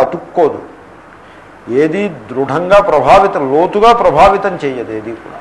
అతుక్కోదు ఏది దృఢంగా ప్రభావితం లోతుగా ప్రభావితం చేయదు ఏది కూడా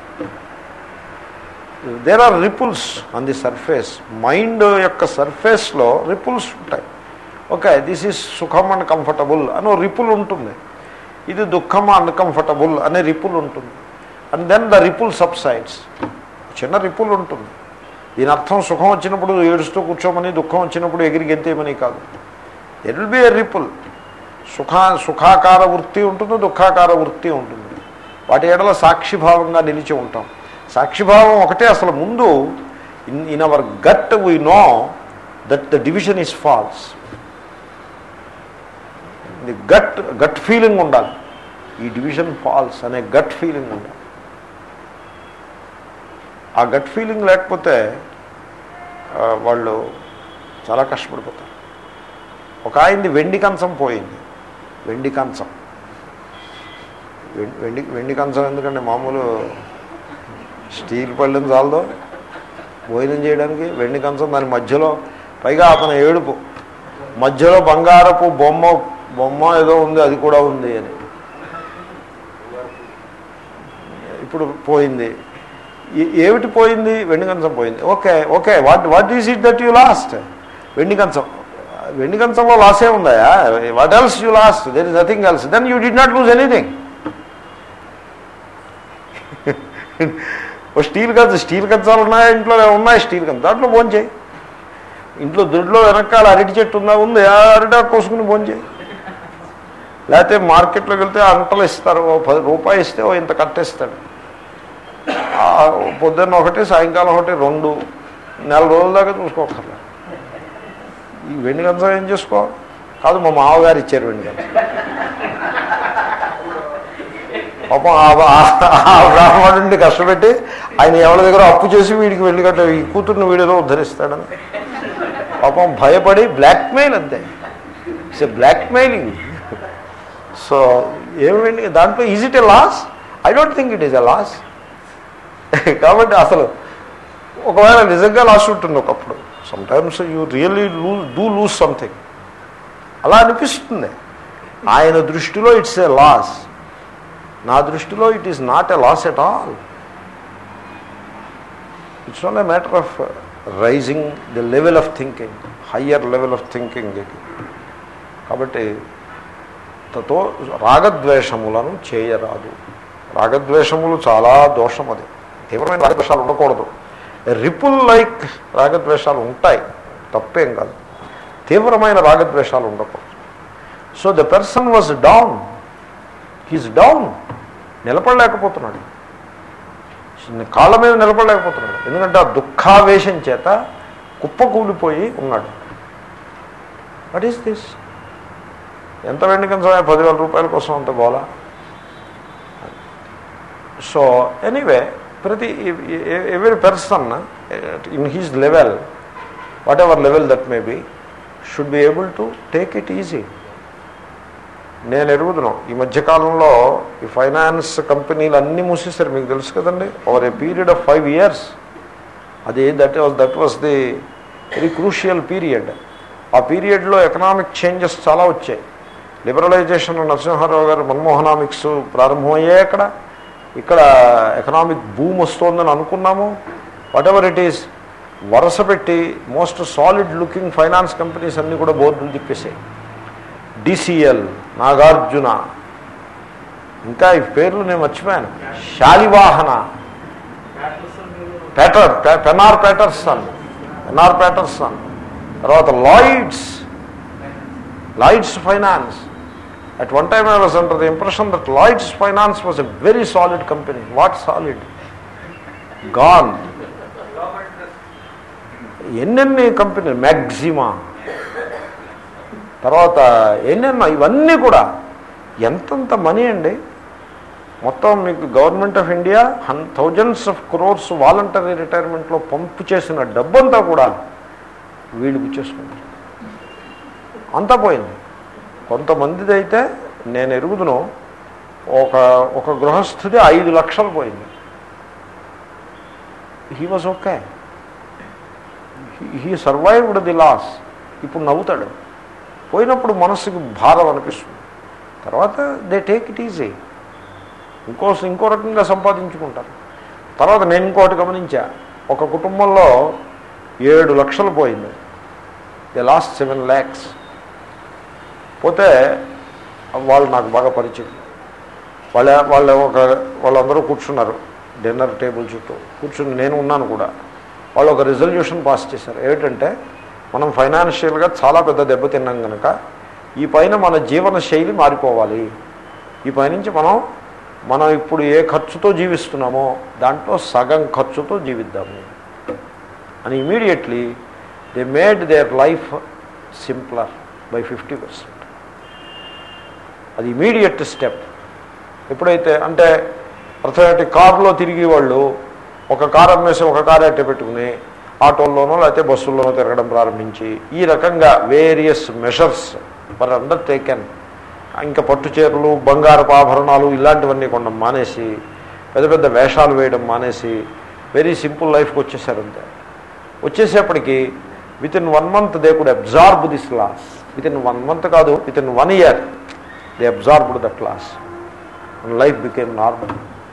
there are ripples on the surface mind యొక్క సర్ఫేస్లో రిపుల్స్ ఉంటాయి ఓకే దిస్ ఈజ్ సుఖం అండ్ కంఫర్టబుల్ అని రిపుల్ ఉంటుంది ఇది దుఃఖం అన్కంఫర్టబుల్ అనే రిపుల్ ఉంటుంది and then the ripple subsides చిన్న రిపుల్ ఉంటుంది దీని అర్థం సుఖం వచ్చినప్పుడు ఏడుస్తూ కూర్చోమని దుఃఖం వచ్చినప్పుడు ఎగిరి గెంతేమని కాదు there will be a ripple సుఖ సుఖాకార వృత్తి ఉంటుంది దుఃఖాకార వృత్తి ఉంటుంది వాటి ఎడల సాక్షిభావంగా నిలిచి ఉంటాం సాక్షిభావం ఒకటే అసలు ముందు in in our gut we know that the division is false the gut gut feeling ఉండాలి ఈ డివిజన్ ఫాల్స్ అనే గట్ ఫీలింగ్ ఉండాలి ఆ గట్ ఫీలింగ్ లేకపోతే ఆ, వాళ్ళు చాలా కష్టపడిపోతారు ఒక ఆయనది వెండి కంచం పోయింది వెండి కంచం వెం- వెండి వెండి కంచం ఎందుకంటే మామూలు స్టీల్ పళ్ళెం చాలదో భోజనం చేయడానికి వెండి కంచం దాని మధ్యలో పైగా అతను ఏడుపు మధ్యలో బంగారపు బొమ్మ బొమ్మ ఏదో ఉంది అది కూడా ఉంది అని ఇప్పుడు పోయింది ఏ- ఏమిటి పోయింది వెండి కంచం పోయింది okay okay what what is it that you lost వెండి కంచం వెండి కంచంలో లాసే ఉందా what else you lost there is nothing else then you did not lose anything ఓ స్టీల్ కంచం స్టీల్ కంచాలు ఉన్నాయా ఇంట్లో ఉన్నాయి స్టీల్ కంచం దాంట్లో భోంచేయి ఇంట్లో దొడ్లో వెనకాల అరటి చెట్టు ఉందా ఉంది ఆ అరటి కోసుకుని భోంచేయి లేకపోతే మార్కెట్లోకి వెళ్తే అంటలు ఇస్తారు ఓ పది రూపాయి ఇస్తే ఓ ఇంత కట్టేస్తాడు ఆ, పొద్దున్న ఒకటి సాయంకాలం ఒకటి రెండు నెల రోజుల దాకా చూసుకోకర్లే ఈ వెండి కంచం ఏం చేసుకో కాదు మా మామగారు ఇచ్చారు వెండి కంచం పాపం ఆ- ఆ- ఆ బ్రాహ్మణుడిని కష్టపెట్టి ఆయన ఎవరి దగ్గర అప్పు చేసి వీడికి వెళ్ళి కట్ట ఈ కూతుర్ని వీడిలో ఉద్ధరిస్తాడని పాపం భయపడి బ్లాక్మెయిల్ అంతే ఇట్స్ ఎ బ్లాక్మెయిలింగ్ సో ఏమిటి దాంట్లో is it a loss I don't think it is a loss కాబట్టి అసలు ఒకవేళ నిజంగా లాస్ ఉంటుంది ఒకప్పుడు sometimes you really lose do lose something అలా అనిపిస్తుంది ఆయన దృష్టిలో ఇట్స్ ఏ లాస్ నా దృష్టిలో it is not a loss at all it's only matter of raising the level of thinking higher level of thinking కాబట్టి తతో రాగద్వేషములను చేయరాదు రాగద్వేషములు చాలా దోషం అది తీవ్రమైన రాగద్వేషాలు ఉండకూడదు రిపుల్ లైక్ రాగద్వేషాలు ఉంటాయి తప్పేం కాదు తీవ్రమైన రాగద్వేషాలు ఉండకూడదు so the person was down he's down నిలబడలేకపోతున్నాడు కాళ్ళ మీద నిలబడలేకపోతున్నాడు ఎందుకంటే ఆ దుఃఖావేశం చేత కుప్పకూలిపోయి ఉన్నాడు వాట్ ఈస్ దిస్ ఎంత వెండి కంచమే పదివేల రూపాయల కోసం అంత గోల సో ఎనీవే ప్రతి ఎవరి person in his level whatever level that may be should be able to take it easy నేను ఎరుగుదును ఈ మధ్యకాలంలో ఈ ఫైనాన్స్ కంపెనీలు అన్నీ మూసేశారు మీకు తెలుసు కదండి over a period of five years అది that was that was the very crucial period ఆ పీరియడ్లో ఎకనామిక్ చేంజెస్ చాలా వచ్చాయి లిబరలైజేషన్ నరసింహారావు గారు మన్మోహనామిక్స్ ప్రారంభమయ్యాయి అక్కడ ఇక్కడ ఎకనామిక్ బూమ్ వస్తోందని అనుకున్నాము వాట్ ఎవర్ ఇట్ ఈస్ వరుస పెట్టి most solid looking finance companies అన్నీ కూడా బోర్డులు తిప్పేసాయి డిసిఎల్ నాగార్జున ఇంకా ఈ పేర్లు నేను మర్చిపోయాను శాలివాహన పెటర్ పెనార్ పెటర్సన్ పెనార్ పెటర్సన్ తర్వాత Lloyds Lloyds Finance at one time I was under the impression that Lloyds Finance was a very solid company what solid gone ఎన్నెన్ని కంపెనీ మ్యాక్సిమా తర్వాత ఎన్నెన్నో ఇవన్నీ కూడా ఎంతంత మనీ అండి మొత్తం మీకు గవర్నమెంట్ ఆఫ్ ఇండియా హన్ థౌజండ్స్ ఆఫ్ క్రోర్స్ వాలంటరీ రిటైర్మెంట్లో పంపు చేసిన డబ్బంతా కూడా వీళ్ళు పుచ్చేసుకున్నారు అంతా పోయింది కొంతమందిది అయితే నేను ఎరుగుదును ఒక ఒక గృహస్థుది ఐదు లక్షలు పోయింది he was okay he survived the loss ఇప్పుడు నవ్వుతాడు పోయినప్పుడు మనస్సుకి భారం అనిపిస్తుంది తర్వాత దే టేక్ ఇట్ ఈజీ ఇంకో ఇంకో రకంగా సంపాదించుకుంటారు తర్వాత నేను ఇంకోటి గమనించా ఒక కుటుంబంలో ఏడు లక్షలు పోయింది దే లాస్ట్ సెవెన్ ల్యాక్స్ పోతే వాళ్ళు నాకు బాగా పరిచయం వాళ్ళ వాళ్ళ ఒక వాళ్ళందరూ కూర్చున్నారు డిన్నర్ టేబుల్ చుట్టూ కూర్చుని నేను ఉన్నాను కూడా వాళ్ళు ఒక రిజల్యూషన్ పాస్ చేశారు ఏమిటంటే మనం ఫైనాన్షియల్గా చాలా పెద్ద దెబ్బతిన్నాం కనుక ఈ పైన మన జీవన శైలి మారిపోవాలి ఈ పైనుంచి మనం మనం ఇప్పుడు ఏ ఖర్చుతో జీవిస్తున్నామో దాంట్లో సగం ఖర్చుతో జీవిద్దాము అని immediately they made their life simpler by fifty percent అది ఇమీడియట్ స్టెప్ ఎప్పుడైతే అంటే అర్థమేంటి కారులో తిరిగి వాళ్ళు ఒక కారు అమ్మేసి ఒక కారు అట్టే పెట్టుకుని ఆటోల్లోనో లేకపోతే బస్సుల్లోనో తిరగడం ప్రారంభించి ఈ రకంగా వేరియస్ మెషర్స్ ఫర్ అండర్టేకెన్ ఇంకా పట్టు చీరలు బంగారపు ఆభరణాలు ఇలాంటివన్నీ కొనడం మానేసి పెద్ద పెద్ద వేషాలు వేయడం మానేసి వెరీ సింపుల్ లైఫ్కి వచ్చేసారు అంతే వచ్చేసేపటికి within one month they could absorb this loss within one month కాదు within one year they absorbed that loss and life became normal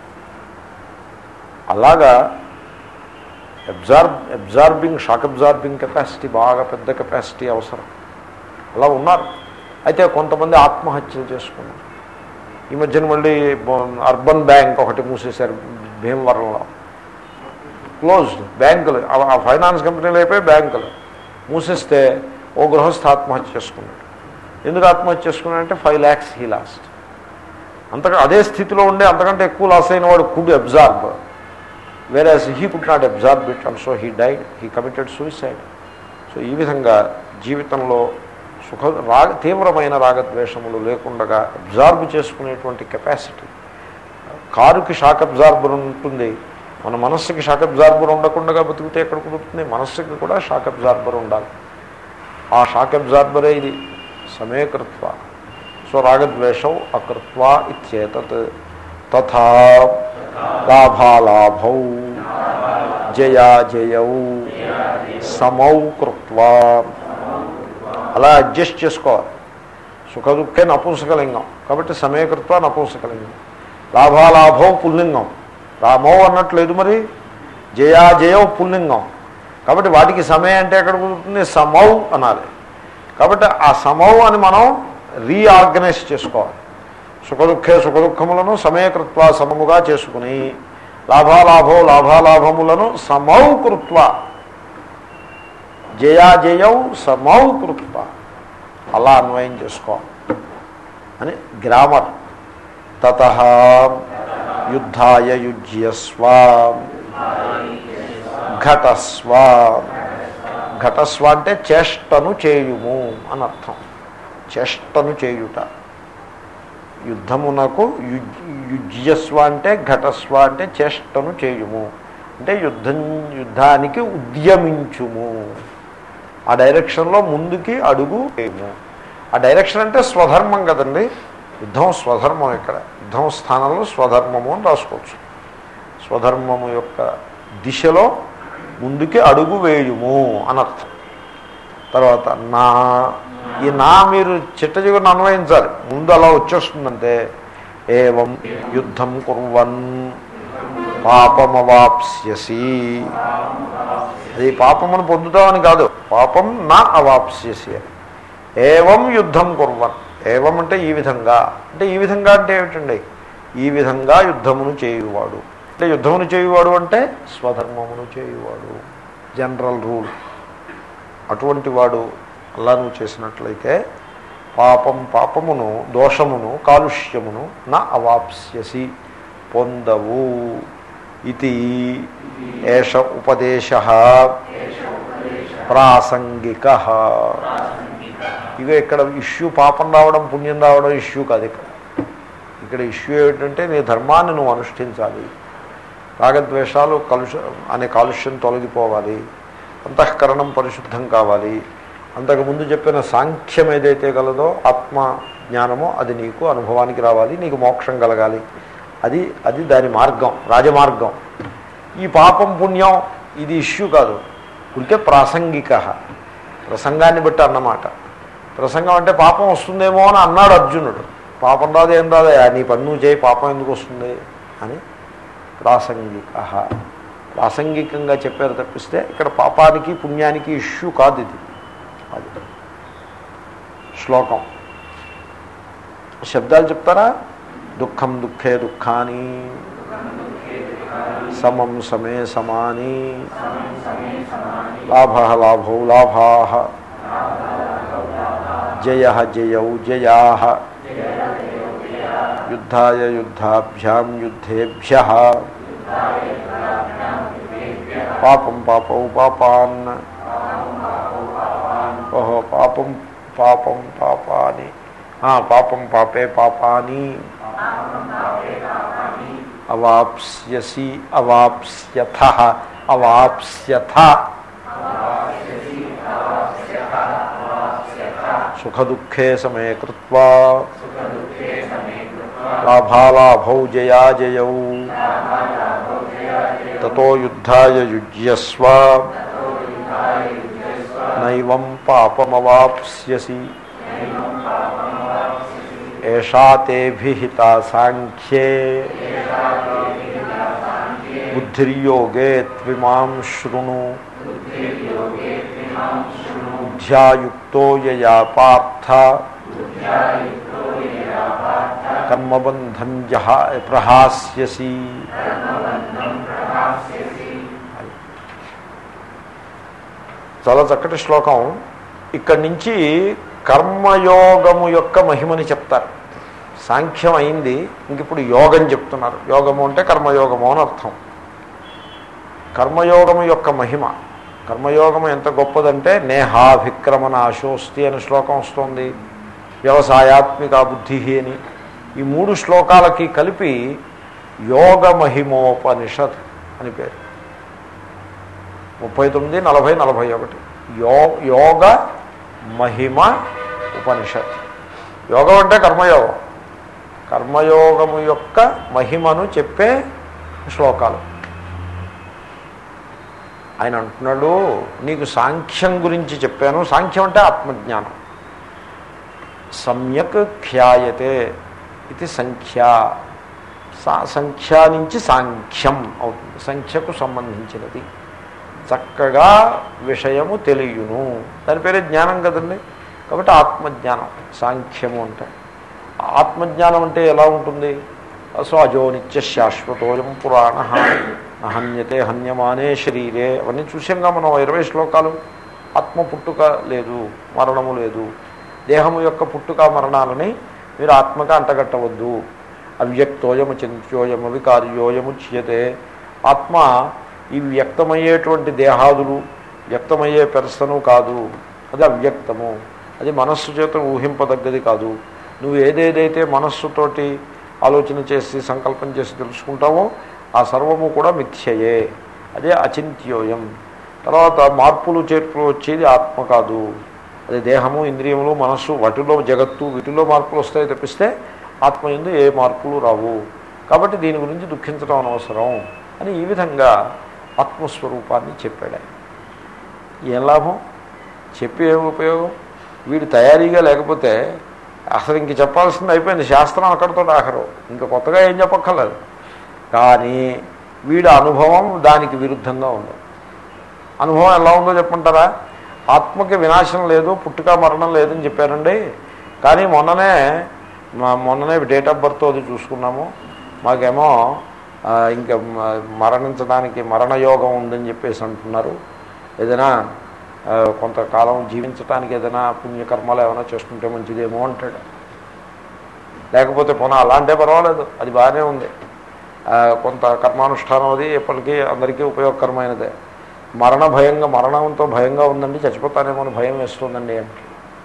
అలాగా absorb absorbing shock absorbing capacity బాగా పెద్ద capacity అవసరం అలా ఉన్నారు అయితే కొంతమంది ఆత్మహత్యలు చేసుకున్నారు ఈ మధ్యన మళ్ళీ అర్బన్ బ్యాంక్ ఒకటి మూసేశారు భీమవరంలో క్లోజ్డ్ బ్యాంకులు ఆ ఫైనాన్స్ కంపెనీలు అయిపోయి బ్యాంకులు మూసేస్తే ఓ గృహస్థ ఆత్మహత్య చేసుకున్నాడు ఎందుకు ఆత్మహత్య చేసుకున్నాడంటే ఫైవ్ ల్యాక్స్ హీ లాస్ట్ అంతగా అదే స్థితిలో ఉండే అంతకంటే ఎక్కువ లాస్ అయిన వాడు కుడ్ అబ్జార్బ్ వేరే he could not absorb it also he died he committed suicide so ఈ విధంగా జీవితంలో సుఖ రాగ తీవ్రమైన రాగద్వేషములు లేకుండా అబ్జార్బ్ చేసుకునేటువంటి కెపాసిటీ కారుకి షాక్ అబ్జార్బర్ ఉంటుంది మన మనస్సుకి షాక్ అబ్జార్బర్ ఉండకుండా బతికితే ఎక్కడ కుదురుతుంది మనస్సుకి కూడా షాక్ అబ్జార్బర్ ఉండాలి ఆ షాక్ అబ్జార్బరే ఇది సమేకృత్వ సో రాగద్వేషౌ అకృత్వ ఇచ్చేతత్ తథా లాభాలాభౌ జయాజయౌ సమౌ కృత్వా అలా అడ్జస్ట్ చేసుకోవాలి సుఖ దుఃఖే నపుంసకలింగం కాబట్టి సమయకృత్వ నపుంసకలింగం లాభాలాభం పుల్లింగం రామో అన్నట్లేదు మరి జయాజయం పుల్లింగం కాబట్టి వాటికి సమయ అంటే ఎక్కడ కుదురుతుంది సమౌ అనాలి కాబట్టి ఆ సమౌ అని మనం రీఆర్గనైజ్ చేసుకోవాలి సుఖదుఖే సుఖదుఖములను సమయకృత్వ సమముగా చేసుకుని లాభాలాభో లాభాలాభములను సమౌ కృత్వ జయాజయౌ సమౌ కృత్వ అలా అన్వయం చేసుకోవాలి అని గ్రామర్ తత యుద్ధాయ యుజ్యస్వ ఘటస్వ ఘటస్వ అంటే చేష్టను చేయుము అని అర్థం చేష్టను చేయుట యుద్ధమునకు యుజ్ యుజ్యస్వ అంటే ఘటస్వ అంటే చేష్టను చేయుము అంటే యుద్ధం యుద్ధానికి ఉద్యమించుము ఆ డైరెక్షన్లో ముందుకి అడుగు వేయము ఆ డైరెక్షన్ అంటే స్వధర్మం కదండి యుద్ధం స్వధర్మం ఇక్కడ యుద్ధం స్థానంలో స్వధర్మము అని రాసుకోవచ్చు స్వధర్మము యొక్క దిశలో ముందుకి అడుగు వేయుము అనర్థం తర్వాత నా ఈ నా మీరు చిట్టజిగురు అన్వయించాలి ముందు అలా వచ్చేస్తుందంటే ఏవం యుద్ధం కుర్వన్ పాపమవాప్స్యసి అది పాపమును పొందుతామని కాదు పాపం నా అవాప్స్యసి అని ఏవం యుద్ధం కుర్వన్ ఏవం అంటే ఈ విధంగా అంటే ఈ విధంగా అంటే ఏమిటండి ఈ విధంగా యుద్ధమును చేయువాడు అంటే యుద్ధమును చేయువాడు అంటే స్వధర్మమును చేయువాడు జనరల్ రూల్ అటువంటి వాడు అలా నువ్వు చేసినట్లయితే పాపం పాపమును దోషమును కాలుష్యమును నా అవాప్స్యసి పొందవు ఇది ఏష ఉపదేశ ప్రాసంగిక ఇక ఇక్కడ ఇష్యూ పాపం రావడం పుణ్యం రావడం ఇష్యూ కాదు ఇక్కడ ఇక్కడ ఇష్యూ ఏమిటంటే నీ ధర్మాన్ని నువ్వు అనుష్ఠించాలి రాగద్వేషాలు కలుష అనే కాలుష్యం తొలగిపోవాలి అంతఃకరణం పరిశుద్ధం కావాలి అంతకుముందు చెప్పిన సాంఖ్యం ఏదైతే కలదో ఆత్మ జ్ఞానమో అది నీకు అనుభవానికి రావాలి నీకు మోక్షం కలగాలి అది అది దాని మార్గం రాజమార్గం ఈ పాపం పుణ్యం ఇది ఇష్యూ కాదు ఉడికే ప్రాసంగిక ప్రసంగాన్ని బట్టి అన్నమాట ప్రసంగం అంటే పాపం వస్తుందేమో అని అన్నాడు అర్జునుడు పాపం రాదు ఏం రాదే నీ పని నువ్వు చేయి పాపం ఎందుకు వస్తుంది అని ప్రాసంగిక ప్రాసంగికంగా చెప్పారు తప్పిస్తే ఇక్కడ పాపానికి పుణ్యానికి ఇష్యూ కాదు ఇది అది శ్లోకం శబ్దాలు చెప్తారా దుఃఖం దుఃఖే దుఃఖాని సమం సమే సమాని లాభ లాభౌ లాభా జయ జయౌ జయా యుద్ధాయ యుద్ధాభ్యాం యుద్ధేభ్య పాపం పాపౌ పాపాన్ ఓహో పాపం పాపం పాపాని ఆ, పాపం పాపే పాపాని అవాప్స్యసి అవాప్స్యథ అవాప్స్యథ సుఖదుఖే సమే కృత్వా లాభాలాభౌ జయా జయౌ తతో యుద్ధాయ యుజ్యస్వ నైవం పాపమవాప్స్యసి ఏషా తే విహిత సాంఖ్యే బుద్ధిర్యోగే త్విమాం శృణు బుద్ధ్యాయుక్తో యయా పార్థ కర్మబంధం జహ ప్రహాస్యసి చాలా చక్కటి శ్లోకం ఇక్కడి నుంచి కర్మయోగము యొక్క మహిమని చెప్తారు సాంఖ్యం అయింది ఇంక ఇప్పుడు యోగం చెప్తున్నారు యోగము అంటే కర్మయోగము అని అర్థం కర్మయోగము యొక్క మహిమ కర్మయోగము ఎంత గొప్పదంటే నేహాభిక్రమనాశోస్తి అనే శ్లోకం వస్తుంది వ్యవసాయాత్మిక బుద్ధి అని ఈ మూడు శ్లోకాలకి కలిపి యోగ మహిమోపనిషత్ అని పేరు ముప్పై తొమ్మిది నలభై నలభై ఒకటి యో యోగ మహిమ ఉపనిషత్ యోగం అంటే కర్మయోగం కర్మయోగము యొక్క మహిమను చెప్పే శ్లోకాలు ఆయన అంటున్నాడు నీకు సాంఖ్యం గురించి చెప్పాను సాంఖ్యం అంటే ఆత్మజ్ఞానం సమ్యక్ ఖ్యాయతే ఇది సంఖ్య సా- సంఖ్య నుంచి సాంఖ్యం అవుతుంది సంఖ్యకు సంబంధించినది చక్కగా విషయము తెలియను దాని పేరే జ్ఞానం కదండి కాబట్టి ఆత్మజ్ఞానం సాంఖ్యము అంటే ఆత్మజ్ఞానం అంటే ఎలా ఉంటుంది సో అజో నిత్య శాశ్వతోయం పురాణ హన్యతే హన్యమానే శరీరే అవన్నీ చూసాంగా మనం ఇరవై శ్లోకాలు ఆత్మ పుట్టుక లేదు మరణము లేదు దేహము యొక్క పుట్టుక మరణాలని మీరు ఆత్మక అంటగట్టవద్దు అవ్యక్తోయము చింత్యోయము వికార్యోయము చేయతే ఆత్మ ఈ వ్యక్తమయ్యేటువంటి దేహాదులు వ్యక్తమయ్యే పెర్సను కాదు అది అవ్యక్తము అది మనస్సు చేత ఊహింపదగ్గది కాదు నువ్వు ఏదేదైతే మనస్సుతోటి ఆలోచన చేసి సంకల్పం చేసి తెలుసుకుంటావో ఆ సర్వము కూడా మిథ్యయే అదే అచింత్యోయం తర్వాత మార్పులు చేర్పులు వచ్చేది ఆత్మ కాదు అది దేహము ఇంద్రియములు మనస్సు వాటిలో జగత్తు వీటిలో మార్పులు వస్తాయి తప్పిస్తే ఆత్మ ఎందు ఏ మార్పులు రావు కాబట్టి దీని గురించి దుఃఖించడం అనవసరం అని ఈ విధంగా ఆత్మస్వరూపాన్ని చెప్పాడు ఆయన ఏం లాభం చెప్పి ఏం ఉపయోగం వీడు తయారీగా లేకపోతే అసలు ఇంక చెప్పాల్సింది అయిపోయింది శాస్త్రం అక్కడితో ఆఖరు ఇంకా కొత్తగా ఏం చెప్పక్కర్లేదు కానీ వీడి అనుభవం దానికి విరుద్ధంగా ఉంది అనుభవం ఎలా ఉందో చెప్పంటారా ఆత్మకి వినాశం లేదు పుట్టుక మరణం లేదని చెప్పారండి కానీ మొన్ననే మా- మొన్ననే డేట్ ఆఫ్ బర్త్ అది చూసుకున్నాము మాకేమో ఆ, ఇంకా మ- మరణించడానికి మరణయోగం ఉందని చెప్పేసి అంటున్నారు ఏదైనా ఆ, కొంతకాలం జీవించడానికి ఏదైనా పుణ్యకర్మలు ఏమైనా చేసుకుంటే మంచిదేమో అంటాడు లేకపోతే పోనా అలాంటే పర్వాలేదు అది బాగానే ఉంది ఆ, కొంత కర్మానుష్ఠానం అది ఎప్పటికీ అందరికీ ఉపయోగకరమైనదే మరణ భయంగా మరణంతో భయంగా ఉందండి చచ్చిపోతానేమో అని భయం వేస్తుందండి అంటే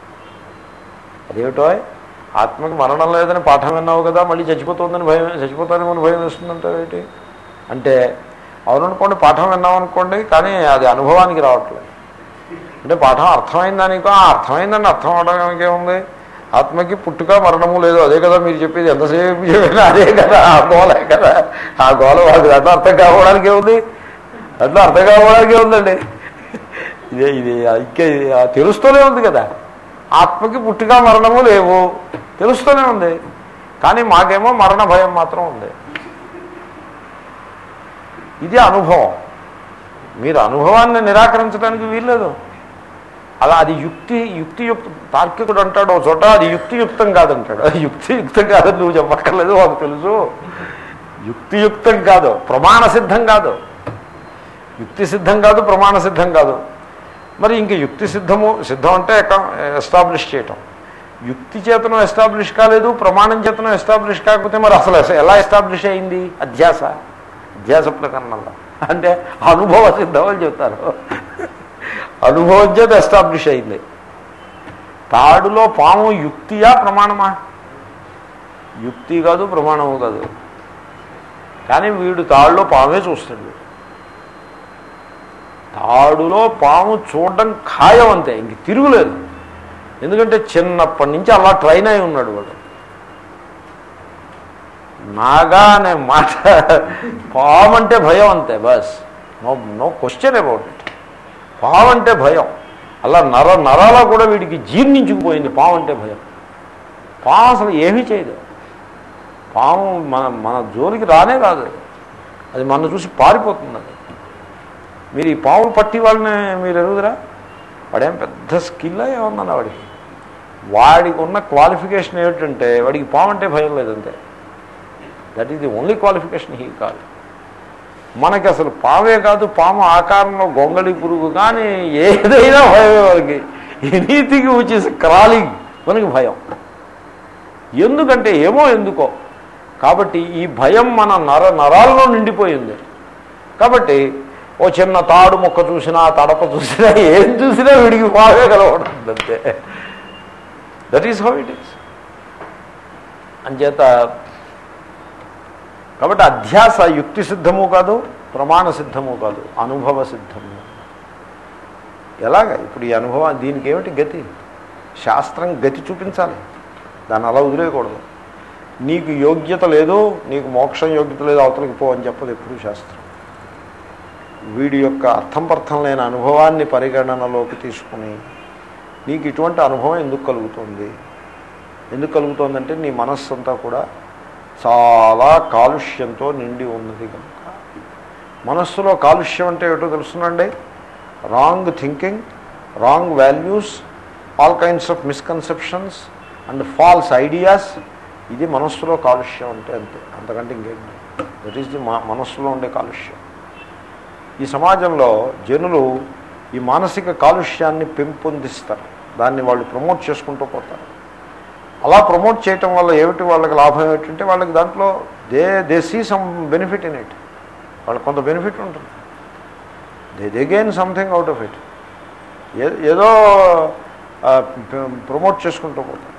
అదేమిటో ఆత్మకి మరణం లేదని పాఠం విన్నావు కదా మళ్ళీ చచ్చిపోతుందని భయం చచ్చిపోతానేమో అని భయం వేస్తుందంటే ఏంటి అంటే అవుననుకోండి పాఠం విన్నాం అనుకోండి కానీ అది అనుభవానికి రావట్లేదు అంటే పాఠం అర్థమైందా నీకు ఆ, అర్థమైందండి అర్థం అవడానికి ఏముంది ఆత్మకి పుట్టుక మరణము లేదు అదే కదా మీరు చెప్పేది ఎంతసేపు చెప్పినా అదే కదా ఆ గోలే కదా ఆ గోల వాళ్ళకి అట్లా అర్థం కావడానికి ఏముంది అట్లా అర్థం కావడానికి ఏముందండి ఇదే ఇది ఇంకా ఇది తెలుస్తూనే ఉంది కదా ఆత్మకి పుట్టుక మరణము లేవు తెలుస్తూనే ఉంది కానీ మాకేమో మరణ భయం మాత్రం ఉంది ఇది అనుభవం మీరు అనుభవాన్ని నిరాకరించడానికి వీల్లేదు అలా అది యుక్తి యుక్తియుక్త తార్కికుడు అంటాడు ఒక చోట అది యుక్తియుక్తం కాదంటాడు అది యుక్తియుక్తం కాదని నువ్వు చెప్పక్కర్లేదు మాకు తెలుసు యుక్తియుక్తం కాదు ప్రమాణ సిద్ధం కాదు యుక్తి సిద్ధం కాదు ప్రమాణ సిద్ధం కాదు మరి ఇంక యుక్తి సిద్ధము సిద్ధం అంటే ఎస్టాబ్లిష్ చేయటం యుక్తి చేతనం ఎస్టాబ్లిష్ కాలేదు ప్రమాణం చేతనం ఎస్టాబ్లిష్ కాకపోతే మరి అసలు ఎలా ఎస్టాబ్లిష్ అయింది అధ్యాస అధ్యాస ప్రకరణంలో అంటే అనుభవ సిద్ధం అని చెప్తారు అనుభవం చేత ఎస్టాబ్లిష్ అయింది తాడులో పాము యుక్తియా ప్రమాణమా యుక్తి కాదు ప్రమాణము కాదు కానీ వీడు తాడులో పామే చూస్తాడు తాడులో పాము చూడడం ఖాయం అంతే ఇంక తిరుగులేదు ఎందుకంటే చిన్నప్పటి నుంచి అలా ట్రైన్ అయి ఉన్నాడు వాడు నాగా అనే మాట పాము అంటే భయం అంతే బస్ no no question about it పాము అంటే భయం అలా నర నరాలో కూడా వీడికి జీర్ణించుకుపోయింది పాము అంటే భయం పాము అసలు ఏమీ చేయదు పాము మన మన జోలికి రానే రాదు అది మన చూసి పారిపోతుంది అది మీరు ఈ పాము పట్టి వాళ్ళని మీరు ఎరుగుదరా వాడేం పెద్ద స్కిల్ ఏమన్నా వాడికి వాడికి ఉన్న క్వాలిఫికేషన్ ఏమిటంటే వాడికి పాము అంటే భయం లేదంతే that is the only qualification he కాదు మనకి అసలు పామే కాదు పాము ఆకారంలో గొంగళి పురుగు కానీ ఏదైనా భయమే వాళ్ళకి ఎనీథింగ్ విచ్ ఇస్ క్రాలింగ్ మనకి భయం ఎందుకంటే ఏమో ఎందుకో కాబట్టి ఈ భయం మన నర నరాల్లో నిండిపోయింది కాబట్టి ఓ చిన్న తాడు మొక్క చూసినా తడప చూసినా ఏం చూసినా వీడికి పావే కలవడుతుంది అంతే that is how it is అంచేత కాబట్టి అధ్యాస యుక్తి సిద్ధము కాదు ప్రమాణ సిద్ధము కాదు అనుభవ సిద్ధము ఎలాగ ఇప్పుడు ఈ అనుభవం దీనికి ఏమిటి గతి శాస్త్రం గతి చూపించాలి దాన్ని అలా వదిలేయకూడదు నీకు యోగ్యత లేదు నీకు మోక్షం యోగ్యత లేదు అవతలకి పో అని చెప్పదు ఎప్పుడు శాస్త్రం వీడి యొక్క అర్థం పర్థం లేని అనుభవాన్ని పరిగణనలోకి తీసుకుని నీకు ఇటువంటి అనుభవం ఎందుకు కలుగుతుంది ఎందుకు కలుగుతుందంటే నీ మనస్సు అంతా కూడా చాలా కాలుష్యంతో నిండి ఉన్నది కనుక మనస్సులో కాలుష్యం అంటే ఏటో తెలుసునండి wrong thinking wrong values all kinds of misconceptions and false ideas ఇది మనస్సులో కాలుష్యం అంటే అంతే అంతకంటే ఇంకేం దట్ ఈస్ ది మనస్సులో ఉండే కాలుష్యం ఈ సమాజంలో జనులు ఈ మానసిక కాలుష్యాన్ని పెంపొందిస్తారు దాన్ని వాళ్ళు ప్రమోట్ చేసుకుంటూ పోతారు అలా ప్రమోట్ చేయటం వల్ల ఏమిటి వాళ్ళకి లాభం ఏమిటంటే వాళ్ళకి దాంట్లో they they see some benefit in it వాళ్ళకి కొంత బెనిఫిట్ ఉంటుంది they they gain something out of it ఏదో ప్రమోట్ చేసుకుంటూ పోతారు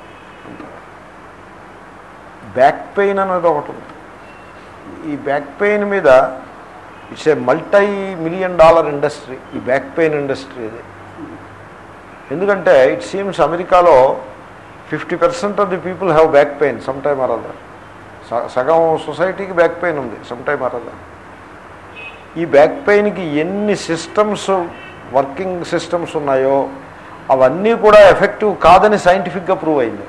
బ్యాక్ పెయిన్ అనేది ఒకటి ఉంది ఈ బ్యాక్ పెయిన్ మీద it's a multi million dollar industry ఈ బ్యాక్ పెయిన్ ఇండస్ట్రీ ఇది ఎందుకంటే ఇట్ సీమ్స్ అమెరికాలో fifty percent of the people have back pain some time or other సగం సొసైటీకి బ్యాక్ పెయిన్ ఉంది సమ్ టైమ్ అరదర్ ఈ బ్యాక్ పెయిన్కి ఎన్ని సిస్టమ్స్ వర్కింగ్ సిస్టమ్స్ ఉన్నాయో అవన్నీ కూడా ఎఫెక్టివ్ కాదని సైంటిఫిక్గా ప్రూవ్ అయింది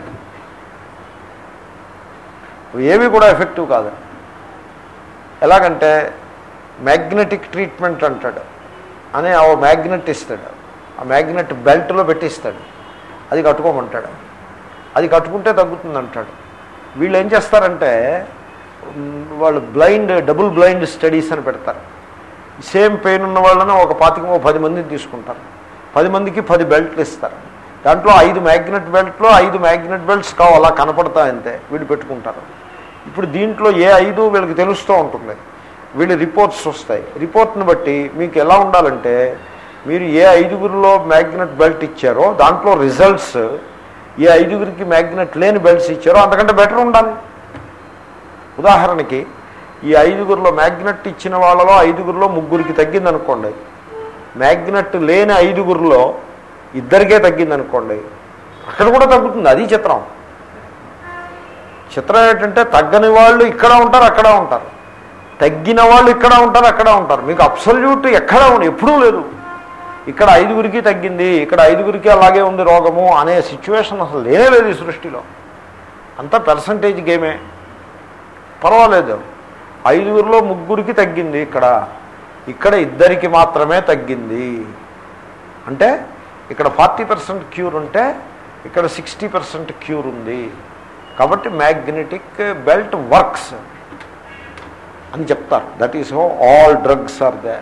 ఏవి కూడా ఎఫెక్టివ్ కాదని ఎలాగంటే మ్యాగ్నెటిక్ ట్రీట్మెంట్ అంటాడు అని ఆ మ్యాగ్నెట్ ఇస్తాడు ఆ మ్యాగ్నెట్ బెల్ట్లో పెట్టిస్తాడు అది కట్టుకోమంటాడు అది కట్టుకుంటే తగ్గుతుంది అంటాడు వీళ్ళు ఏం చేస్తారంటే వాళ్ళు బ్లైండ్ డబుల్ బ్లైండ్ స్టడీస్ అని పెడతారు సేమ్ పెయిన్ ఉన్న వాళ్ళని ఒక పాతిక పది మందిని తీసుకుంటారు పది మందికి పది బెల్ట్లు ఇస్తారు దాంట్లో ఐదు మ్యాగ్నెట్ బెల్ట్లో ఐదు మ్యాగ్నెట్ బెల్ట్స్ కావు అలా కనపడతాయంతే వీళ్ళు పెట్టుకుంటారు ఇప్పుడు దీంట్లో ఏ ఐదు వీళ్ళకి తెలుస్తూ ఉంటుంది వీళ్ళు రిపోర్ట్స్ వస్తాయి రిపోర్ట్ని బట్టి మీకు ఎలా ఉండాలంటే మీరు ఏ ఐదుగురిలో మ్యాగ్నెట్ బెల్ట్ ఇచ్చారో దాంట్లో రిజల్ట్స్ ఏ ఐదుగురికి మ్యాగ్నెట్ లేని బెల్ట్స్ ఇచ్చారో అంతకంటే బెటర్ ఉండాలి ఉదాహరణకి ఈ ఐదుగురిలో మ్యాగ్నెట్ ఇచ్చిన వాళ్ళలో ఐదుగురిలో ముగ్గురికి తగ్గిందనుకోండి మ్యాగ్నెట్ లేని ఐదుగురిలో ఇద్దరికే తగ్గిందనుకోండి అక్కడ కూడా తగ్గుతుంది అది చిత్రం చిత్రం ఏంటంటే తగ్గని వాళ్ళు ఇక్కడ ఉంటారు అక్కడ ఉంటారు తగ్గిన వాళ్ళు ఇక్కడ ఉంటారు అక్కడ ఉంటారు మీకు అబ్సల్యూట్ ఎక్కడ ఉంది ఎప్పుడూ లేదు ఇక్కడ ఐదుగురికి తగ్గింది ఇక్కడ ఐదుగురికి అలాగే ఉంది రోగము అనే సిచ్యువేషన్ అసలు లేనే లేదు ఈ సృష్టిలో అంతా పర్సంటేజ్ గేమే పర్వాలేదు ఐదుగురిలో ముగ్గురికి తగ్గింది ఇక్కడ ఇక్కడ ఇద్దరికి మాత్రమే తగ్గింది అంటే ఇక్కడ ఫార్టీ పర్సెంట్ క్యూర్ ఉంటే ఇక్కడ సిక్స్టీ పర్సెంట్ క్యూర్ ఉంది కాబట్టి మ్యాగ్నెటిక్ బెల్ట్ వర్క్స్ అని చెప్తారు that is how all drugs are they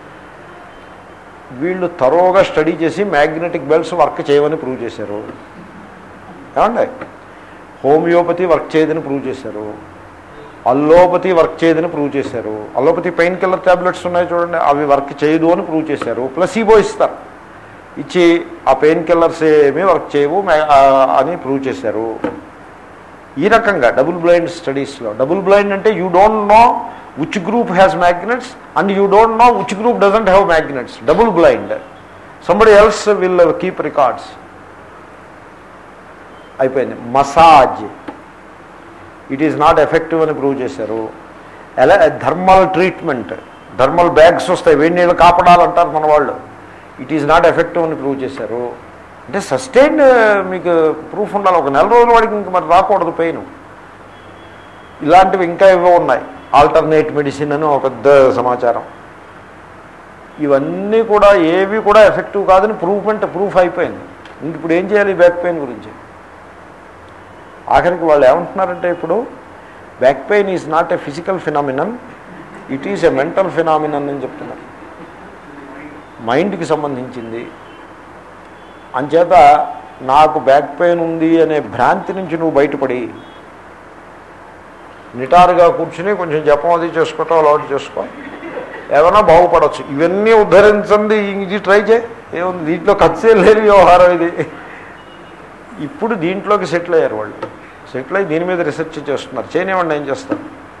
వీళ్ళు తరోగా స్టడీ చేసి మ్యాగ్నెటిక్ బెల్ట్స్ వర్క్ చేయమని ప్రూవ్ చేశారు ఏమండి హోమియోపతి వర్క్ చేయదని ప్రూవ్ చేశారు అల్లోపతి వర్క్ చేయదని ప్రూవ్ చేశారు అల్లోపతి పెయిన్ కిల్లర్ ట్యాబ్లెట్స్ ఉన్నాయి చూడండి అవి వర్క్ చేయదు అని ప్రూవ్ చేశారు ప్లసీబో ఇస్తారు ఇచ్చి ఆ పెయిన్ కిల్లర్స్ ఏమీ వర్క్ చేయవు మే- ఆ, అని ప్రూవ్ చేశారు ఈ రకంగా డబుల్ బ్లైండ్ స్టడీస్లో డబుల్ బ్లైండ్ అంటే you don't know which group has magnets and you don't know which group doesn't have magnets double blind somebody else will keep records అయిపోయింది massage it is not effective అని prove చేశారు ఎలా thermal treatment thermal bags వస్తాయి వేడి నీళ్ళు కాపడాలంటారు మన వాళ్ళు ఇట్ ఈజ్ నాట్ ఎఫెక్టివ్ అని ప్రూవ్ చేశారు అంటే సస్టైన్డ్ మీకు ప్రూఫ్ ఉండాలి ఒక నెల రోజుల వాడికి ఇంక మరి రాకూడదు పెయిన్ ఇలాంటివి ఇంకా ఇవో ఉన్నాయి ఆల్టర్నేట్ మెడిసిన్ అని ఒక పెద్ద సమాచారం ఇవన్నీ కూడా ఏవి కూడా ఎఫెక్టివ్ కాదని ప్రూఫ్ అంటే ప్రూఫ్ అయిపోయింది ఇంక ఇప్పుడు ఏం చేయాలి బ్యాక్ పెయిన్ గురించి ఆఖరికి వాళ్ళు ఏమంటున్నారంటే ఇప్పుడు back pain is not a physical phenomenon it is a mental phenomenon అని చెప్తున్నారు మైండ్కి సంబంధించింది అంచేత నాకు బ్యాక్ పెయిన్ ఉంది అనే భ్రాంతి నుంచి నువ్వు బయటపడి నిటారుగా కూర్చుని కొంచెం జపం అది చేసుకోవటం అలవాటు చేసుకో ఏమైనా బాగుపడవచ్చు ఇవన్నీ ఉద్ధరించండి ఇది ట్రై చేయి ఏముంది దీంట్లో ఖర్చే లేని వ్యవహారం ఇది ఇప్పుడు దీంట్లోకి సెటిల్ అయ్యారు వాళ్ళు సెటిల్ అయ్యి దీని మీద రీసెర్చ్ చేస్తున్నారు చేయనివ్వండి ఏం చేస్తారు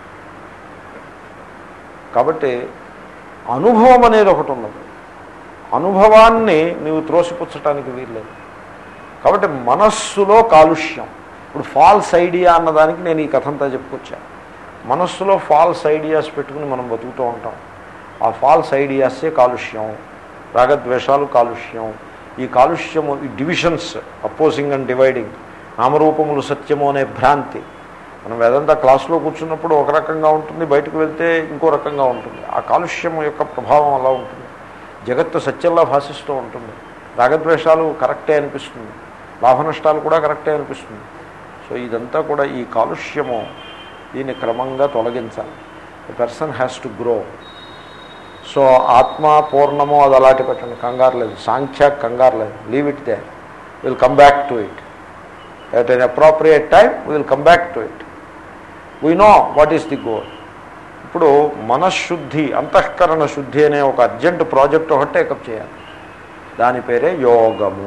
కాబట్టి అనుభవం అనేది ఒకటి ఉన్నది అనుభవాన్ని నీవు త్రోసిపుచ్చటానికి వీల్లేదు కాబట్టి మనస్సులో కాలుష్యం ఇప్పుడు ఫాల్స్ ఐడియా అన్నదానికి నేను ఈ కథ అంతా చెప్పుకొచ్చా మనస్సులో ఫాల్స్ ఐడియాస్ పెట్టుకుని మనం బతుకుతూ ఉంటాం ఆ ఫాల్స్ ఐడియాసే కాలుష్యం రాగద్వేషాలు కాలుష్యం ఈ కాలుష్యము ఈ డివిజన్స్ అపోజింగ్ అండ్ డివైడింగ్ నామరూపములు సత్యము అనే భ్రాంతి మనం వేదంత క్లాసులో కూర్చున్నప్పుడు ఒక రకంగా ఉంటుంది బయటకు వెళ్తే ఇంకో రకంగా ఉంటుంది ఆ కాలుష్యం యొక్క ప్రభావం అలా ఉంటుంది జగత్తు సత్యంలా భాషిస్తూ ఉంటుంది రాగద్వేషాలు కరెక్టే అనిపిస్తుంది లాభ నష్టాలు కూడా కరెక్టే అనిపిస్తుంది సో ఇదంతా కూడా ఈ కాలుష్యము దీన్ని క్రమంగా తొలగించాలి the person has to grow so ఆత్మ పూర్ణము అది అలాంటి పెట్టండి కంగారు లేదు సాంఖ్య కంగారు లేదు leave it they will come back to it at an appropriate time will come back to it we know what is the goal ఇప్పుడు మనశ్శుద్ధి అంతఃకరణ శుద్ధి అనే ఒక అర్జెంట్ ప్రాజెక్ట్ ఒకటి టేకప్ చేయాలి దాని పేరే యోగము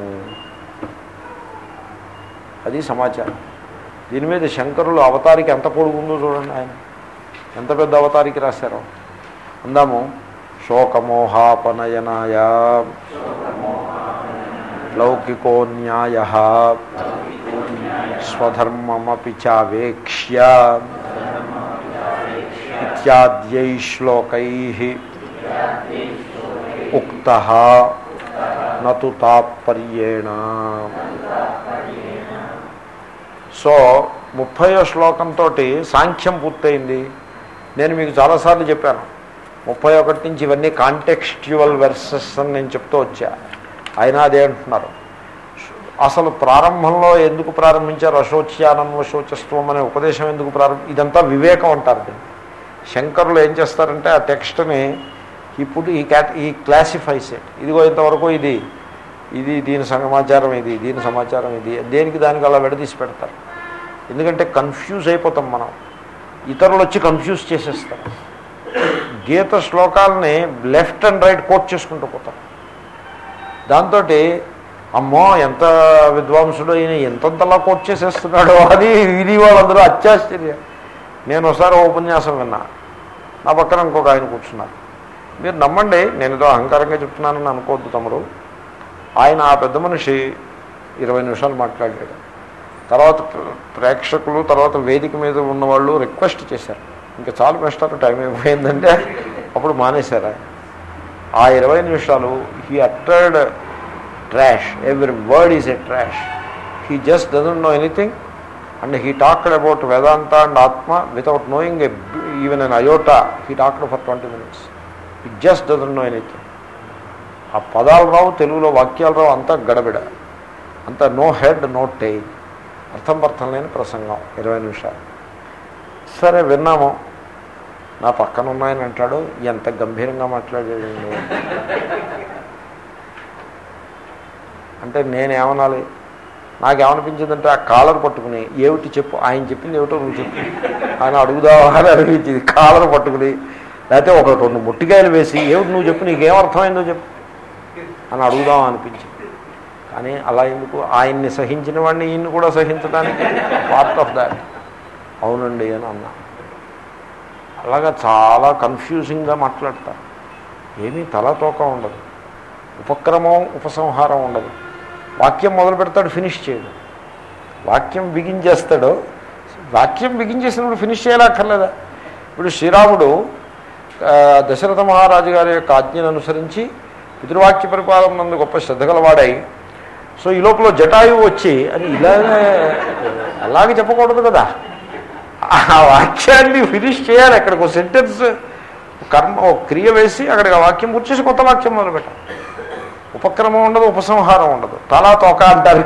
అది సమాచారం దీని మీద శంకరులు అవతారికి ఎంత పొడుగుందో చూడండి ఆయన ఎంత పెద్ద అవతారికి రాశారో అందాము శోకమోహాపనయనాయ లౌకికో న్యాయ స్వధర్మమపి చావేక్ష్య ఇత్యాద్యై శ్లోకై ఉక్త నతు తాత్పర్యేణ సో ముప్పయో శ్లోకంతో సాంఖ్యం పూర్తయింది నేను మీకు చాలాసార్లు చెప్పాను ముప్పై ఒకటి నుంచి ఇవన్నీ కాంటెక్స్ట్యువల్ వెర్సెస్ అని నేను చెప్తూ వచ్చా అయినా అదే అంటున్నారు అసలు ప్రారంభంలో ఎందుకు ప్రారంభించారు అశోచ్యానం శోచస్వం అనే ఉపదేశం ఎందుకు ప్రారంభ ఇదంతా వివేకం అంటారు దీన్ని శంకరులు ఏం చేస్తారంటే ఆ టెక్స్ట్ని ఇప్పుడు ఈ క్యాట్ ఈ క్లాసిఫైస్ ఇట్ ఇదిగో ఇంతవరకు ఇది ఇది దీని సమాచారం ఇది దీని సమాచారం ఇది దేనికి దానికి అలా విడదీసి పెడతారు ఎందుకంటే కన్ఫ్యూజ్ అయిపోతాం మనం ఇతరులు వచ్చి కన్ఫ్యూజ్ చేసేస్తారు గీత శ్లోకాలని లెఫ్ట్ అండ్ రైట్ కోట్ చేసుకుంటూ పోతారు దాంతో అమ్మో ఎంత విద్వాంసుడు అయిన ఎంతంతలా కోట్ చేసేస్తున్నాడో అని ఇది వాళ్ళందరూ అత్యాశ్చర్యం నేను ఒకసారి ఓ ఉపన్యాసం విన్నా నా పక్కన ఇంకొక ఆయన కూర్చున్నారు మీరు నమ్మండి నేను ఏదో అహంకారంగా చెప్తున్నానని అనుకోవద్దు తమ్ముడు ఆయన ఆ పెద్ద మనిషి ఇరవై నిమిషాలు మాట్లాడాడు తర్వాత ప్రేక్షకులు తర్వాత వేదిక మీద ఉన్నవాళ్ళు రిక్వెస్ట్ చేశారు ఇంకా చాలు మేస్టర్ టైం అయిపోయిందంటే అప్పుడు మానేశారు ఆయన ఆ ఇరవై నిమిషాలు he uttered trash every word is a trash he just doesn't know anything and he talked about Vedanta and atma without knowing even an iota he talked for twenty minutes it just doesn't know anything ఆ పదాలు రావు తెలుగులో వాక్యాలు రావు అంతా గడబిడ అంతా no head no tail అర్థం అర్థం లేని ప్రసంగం ఇరవై నిమిషాలు సరే విన్నాము నా పక్కన ఉన్నాయని అంటాడు ఎంత గంభీరంగా మాట్లాడాడండి అంటే నేనేమనాలి నాకేమనిపించిందంటే ఆ కాలర్ పట్టుకుని ఏమిటి చెప్పు ఆయన చెప్పింది ఏమిటో నువ్వు చెప్పు ఆయన అడుగుదావా అని అనిపించింది కాలర్ పట్టుకుని లేకపోతే ఒక రెండు ముట్టికాయలు వేసి ఏమిటి నువ్వు చెప్పు నీకేం అర్థమైందో చెప్పు అని అడుగుదాం అనిపించింది కానీ అలా ఎందుకు ఆయన్ని సహించిన వాడిని ఈయన్ని కూడా సహించడానికి పార్ట్ ఆఫ్ దాట్ అవునండి అని అన్నా అలాగా చాలా కన్ఫ్యూజింగ్గా మాట్లాడతారు ఏమీ తలతోక ఉండదు ఉపక్రమం ఉపసంహారం ఉండదు వాక్యం మొదలు పెడతాడు ఫినిష్ చేయడు వాక్యం బిగించేస్తాడు వాక్యం బిగించేసినప్పుడు ఫినిష్ చేయాలక్కర్లేదా ఇప్పుడు శ్రీరాముడు ఆ, దశరథ మహారాజు గారి యొక్క ఆజ్ఞను అనుసరించి పితృవాక్య పరిపాలన నందు గొప్ప శ్రద్ధ గలవాడై సో ఈ లోపల జటాయువు వచ్చి అని ఇలాగే అలాగే చెప్పకూడదు కదా ఆ వాక్యాన్ని ఫినిష్ చేయాలి అక్కడికి ఒక సెంటెన్స్ కర్మ ఒక క్రియ వేసి అక్కడికి ఆ వాక్యం పూర్తి చేసి కొత్త వాక్యం మొదలుపెట్టాలి ఉపక్రమం ఉండదు ఉపసంహారం ఉండదు తలా తోక అంటారు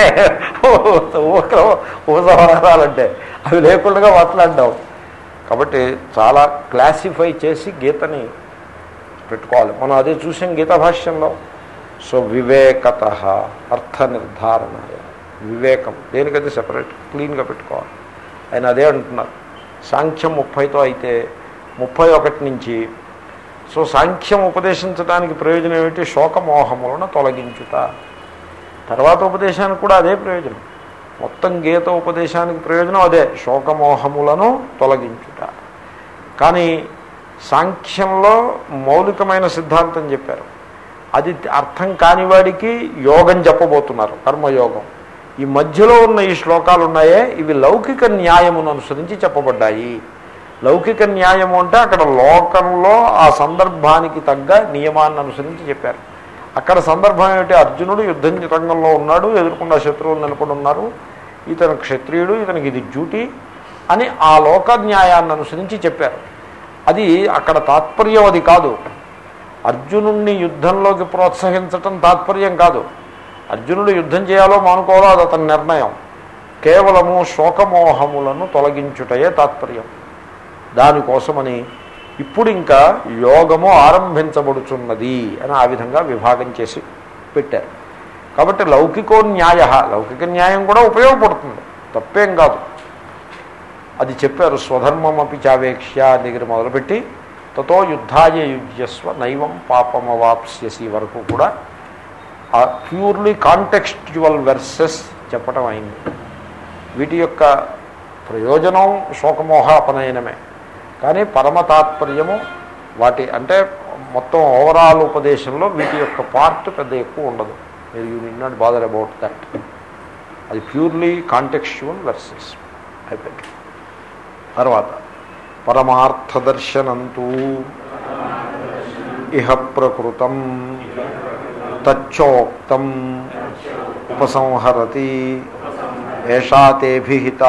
ఉపక్రమం ఉపసంహారాలంటే అవి లేకుండా మాట్లాడ్డావు కాబట్టి చాలా క్లాసిఫై చేసి గీతని పెట్టుకోవాలి మనం అదే చూసాం గీతా భాష్యంలో సో వివేకత అర్థ నిర్ధారణ వివేకం దేనికైతే సెపరేట్ క్లీన్గా పెట్టుకోవాలి ఆయన అదే అంటున్నారు సాంఖ్యం ముప్పైతో అయితే ముప్పై ఒకటి నుంచి సో సాంఖ్యం ఉపదేశించడానికి ప్రయోజనం ఏమిటి శోకమోహములను తొలగించుట తర్వాత ఉపదేశానికి కూడా అదే ప్రయోజనం మొత్తం గీత ఉపదేశానికి ప్రయోజనం అదే శోకమోహములను తొలగించుట కానీ సాంఖ్యంలో మౌలికమైన సిద్ధాంతం చెప్పారు అది అర్థం కాని వాడికి యోగం చెప్పబోతున్నారు కర్మయోగం ఈ మధ్యలో ఉన్న ఈ శ్లోకాలు ఉన్నాయే ఇవి లౌకిక న్యాయమును అనుసరించి చెప్పబడ్డాయి లౌకిక న్యాయము అంటే అక్కడ లోకంలో ఆ సందర్భానికి తగ్గ నియమాన్ని అనుసరించి చెప్పారు అక్కడ సందర్భం ఏమిటి అర్జునుడు యుద్ధం రంగంలో ఉన్నాడు ఎదుర్కొన్న శత్రువులు నిలబడి ఉన్నారు ఇతను క్షత్రియుడు ఇతనికి ఇది డ్యూటీ అని ఆ లోక న్యాయాన్ని అనుసరించి చెప్పారు అది అక్కడ తాత్పర్యం అది కాదు అర్జునుణ్ణి యుద్ధంలోకి ప్రోత్సహించటం తాత్పర్యం కాదు అర్జునుడు యుద్ధం చేయాలో మానుకోవాలో అది అతని నిర్ణయం కేవలము శోకమోహములను తొలగించుటయే తాత్పర్యం దానికోసమని ఇప్పుడు ఇంకా యోగము ఆరంభించబడుచున్నది అని ఆ విధంగా విభాగం చేసి పెట్టారు కాబట్టి లౌకికో న్యాయ లౌకిక న్యాయం కూడా ఉపయోగపడుతుంది తప్పేం కాదు అది చెప్పారు స్వధర్మమపి చావేక్ష్య దగ్గర మొదలుపెట్టి తతో యుద్ధాయ యుజ్యస్వ నైవం పాపమవాప్స్యసి వరకు కూడా ఆ ప్యూర్లీ కాంటెక్స్చువల్ వెర్సెస్ చెప్పటం అయింది వీటి యొక్క ప్రయోజనం శోకమోహాపనయనమే కానీ పరమ తాత్పర్యము వాటి అంటే మొత్తం ఓవరాల్ ఉపదేశంలో వీటి యొక్క పార్ట్ పెద్ద ఎక్కువ ఉండదు మీరు you did not bother about that అది ప్యూర్లీ కాంటెక్చువల్ వెర్సెస్ అయిపోయింది తర్వాత పరమార్థదర్శనంతూ ఇహ ప్రకృతం తచ్చోక్తం ఉపసంహరతి ఏషా తేభిహిత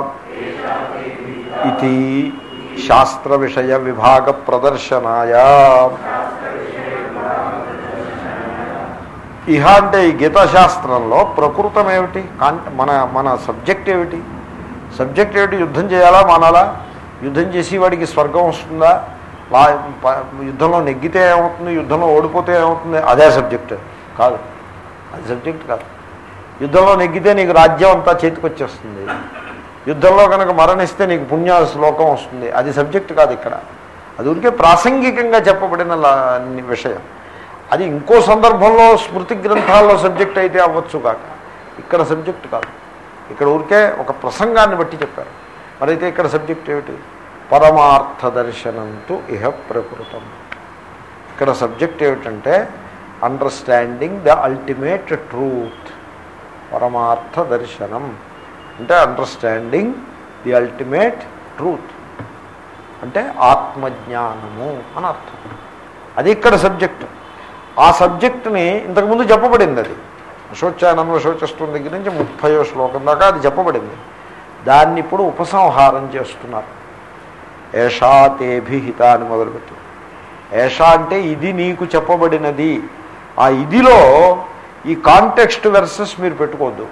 ఇది శాస్త్ర విషయ విభాగ ప్రదర్శనాయ ఇహ అంటే ఈ గీతాశాస్త్రంలో ప్రకృతం ఏమిటి కాంట మన మన సబ్జెక్ట్ ఏమిటి సబ్జెక్ట్ ఏమిటి యుద్ధం చేయాలా మానాలా యుద్ధం చేసి వాడికి స్వర్గం వస్తుందా లా ప- యుద్ధంలో నెగ్గితే ఏమవుతుంది యుద్ధంలో ఓడిపోతే ఏమవుతుంది అదే సబ్జెక్ట్ కాదు అది సబ్జెక్ట్ కాదు యుద్ధంలో నెగ్గితే నీకు రాజ్యం అంతా చేతికి వచ్చేస్తుంది యుద్ధంలో కనుక మరణిస్తే నీకు పుణ్య శ్లోకం వస్తుంది అది సబ్జెక్ట్ కాదు ఇక్కడ అది ఊరికే ప్రాసంగికంగా చెప్పబడిన లా- విషయం అది ఇంకో సందర్భంలో స్మృతి గ్రంథాల్లో సబ్జెక్ట్ అయితే అవ్వచ్చు కాక ఇక్కడ సబ్జెక్ట్ కాదు ఇక్కడ ఊరికే ఒక ప్రసంగాన్ని బట్టి చెప్పారు మరైతే ఇక్కడ సబ్జెక్ట్ ఏమిటి పరమార్థ దర్శనంతో ఇహ ప్రకృతం ఇక్కడ సబ్జెక్ట్ ఏమిటంటే అండర్స్టాండింగ్ ద అల్టిమేట్ ట్రూత్ పరమార్థ దర్శనం అంటే అండర్స్టాండింగ్ ది అల్టిమేట్ ట్రూత్ అంటే ఆత్మజ్ఞానము అని అర్థం అది ఇక్కడ సబ్జెక్ట్ ఆ సబ్జెక్ట్ని ఇంతకుముందు చెప్పబడింది అది అశోచానంద శోచస్వం దగ్గర నుంచి ముప్పయో శ్లోకం దాకా అది చెప్పబడింది దాన్ని ఇప్పుడు ఉపసంహారం చేస్తున్నారు ఏషా తేభిహిత అని మొదలుపెట్టు ఏషా అంటే ఇది నీకు చెప్పబడినది ఆ ఇదిలో ఈ కాంటెక్స్ట్ వెర్సెస్ మీరు పెట్టుకోవద్దు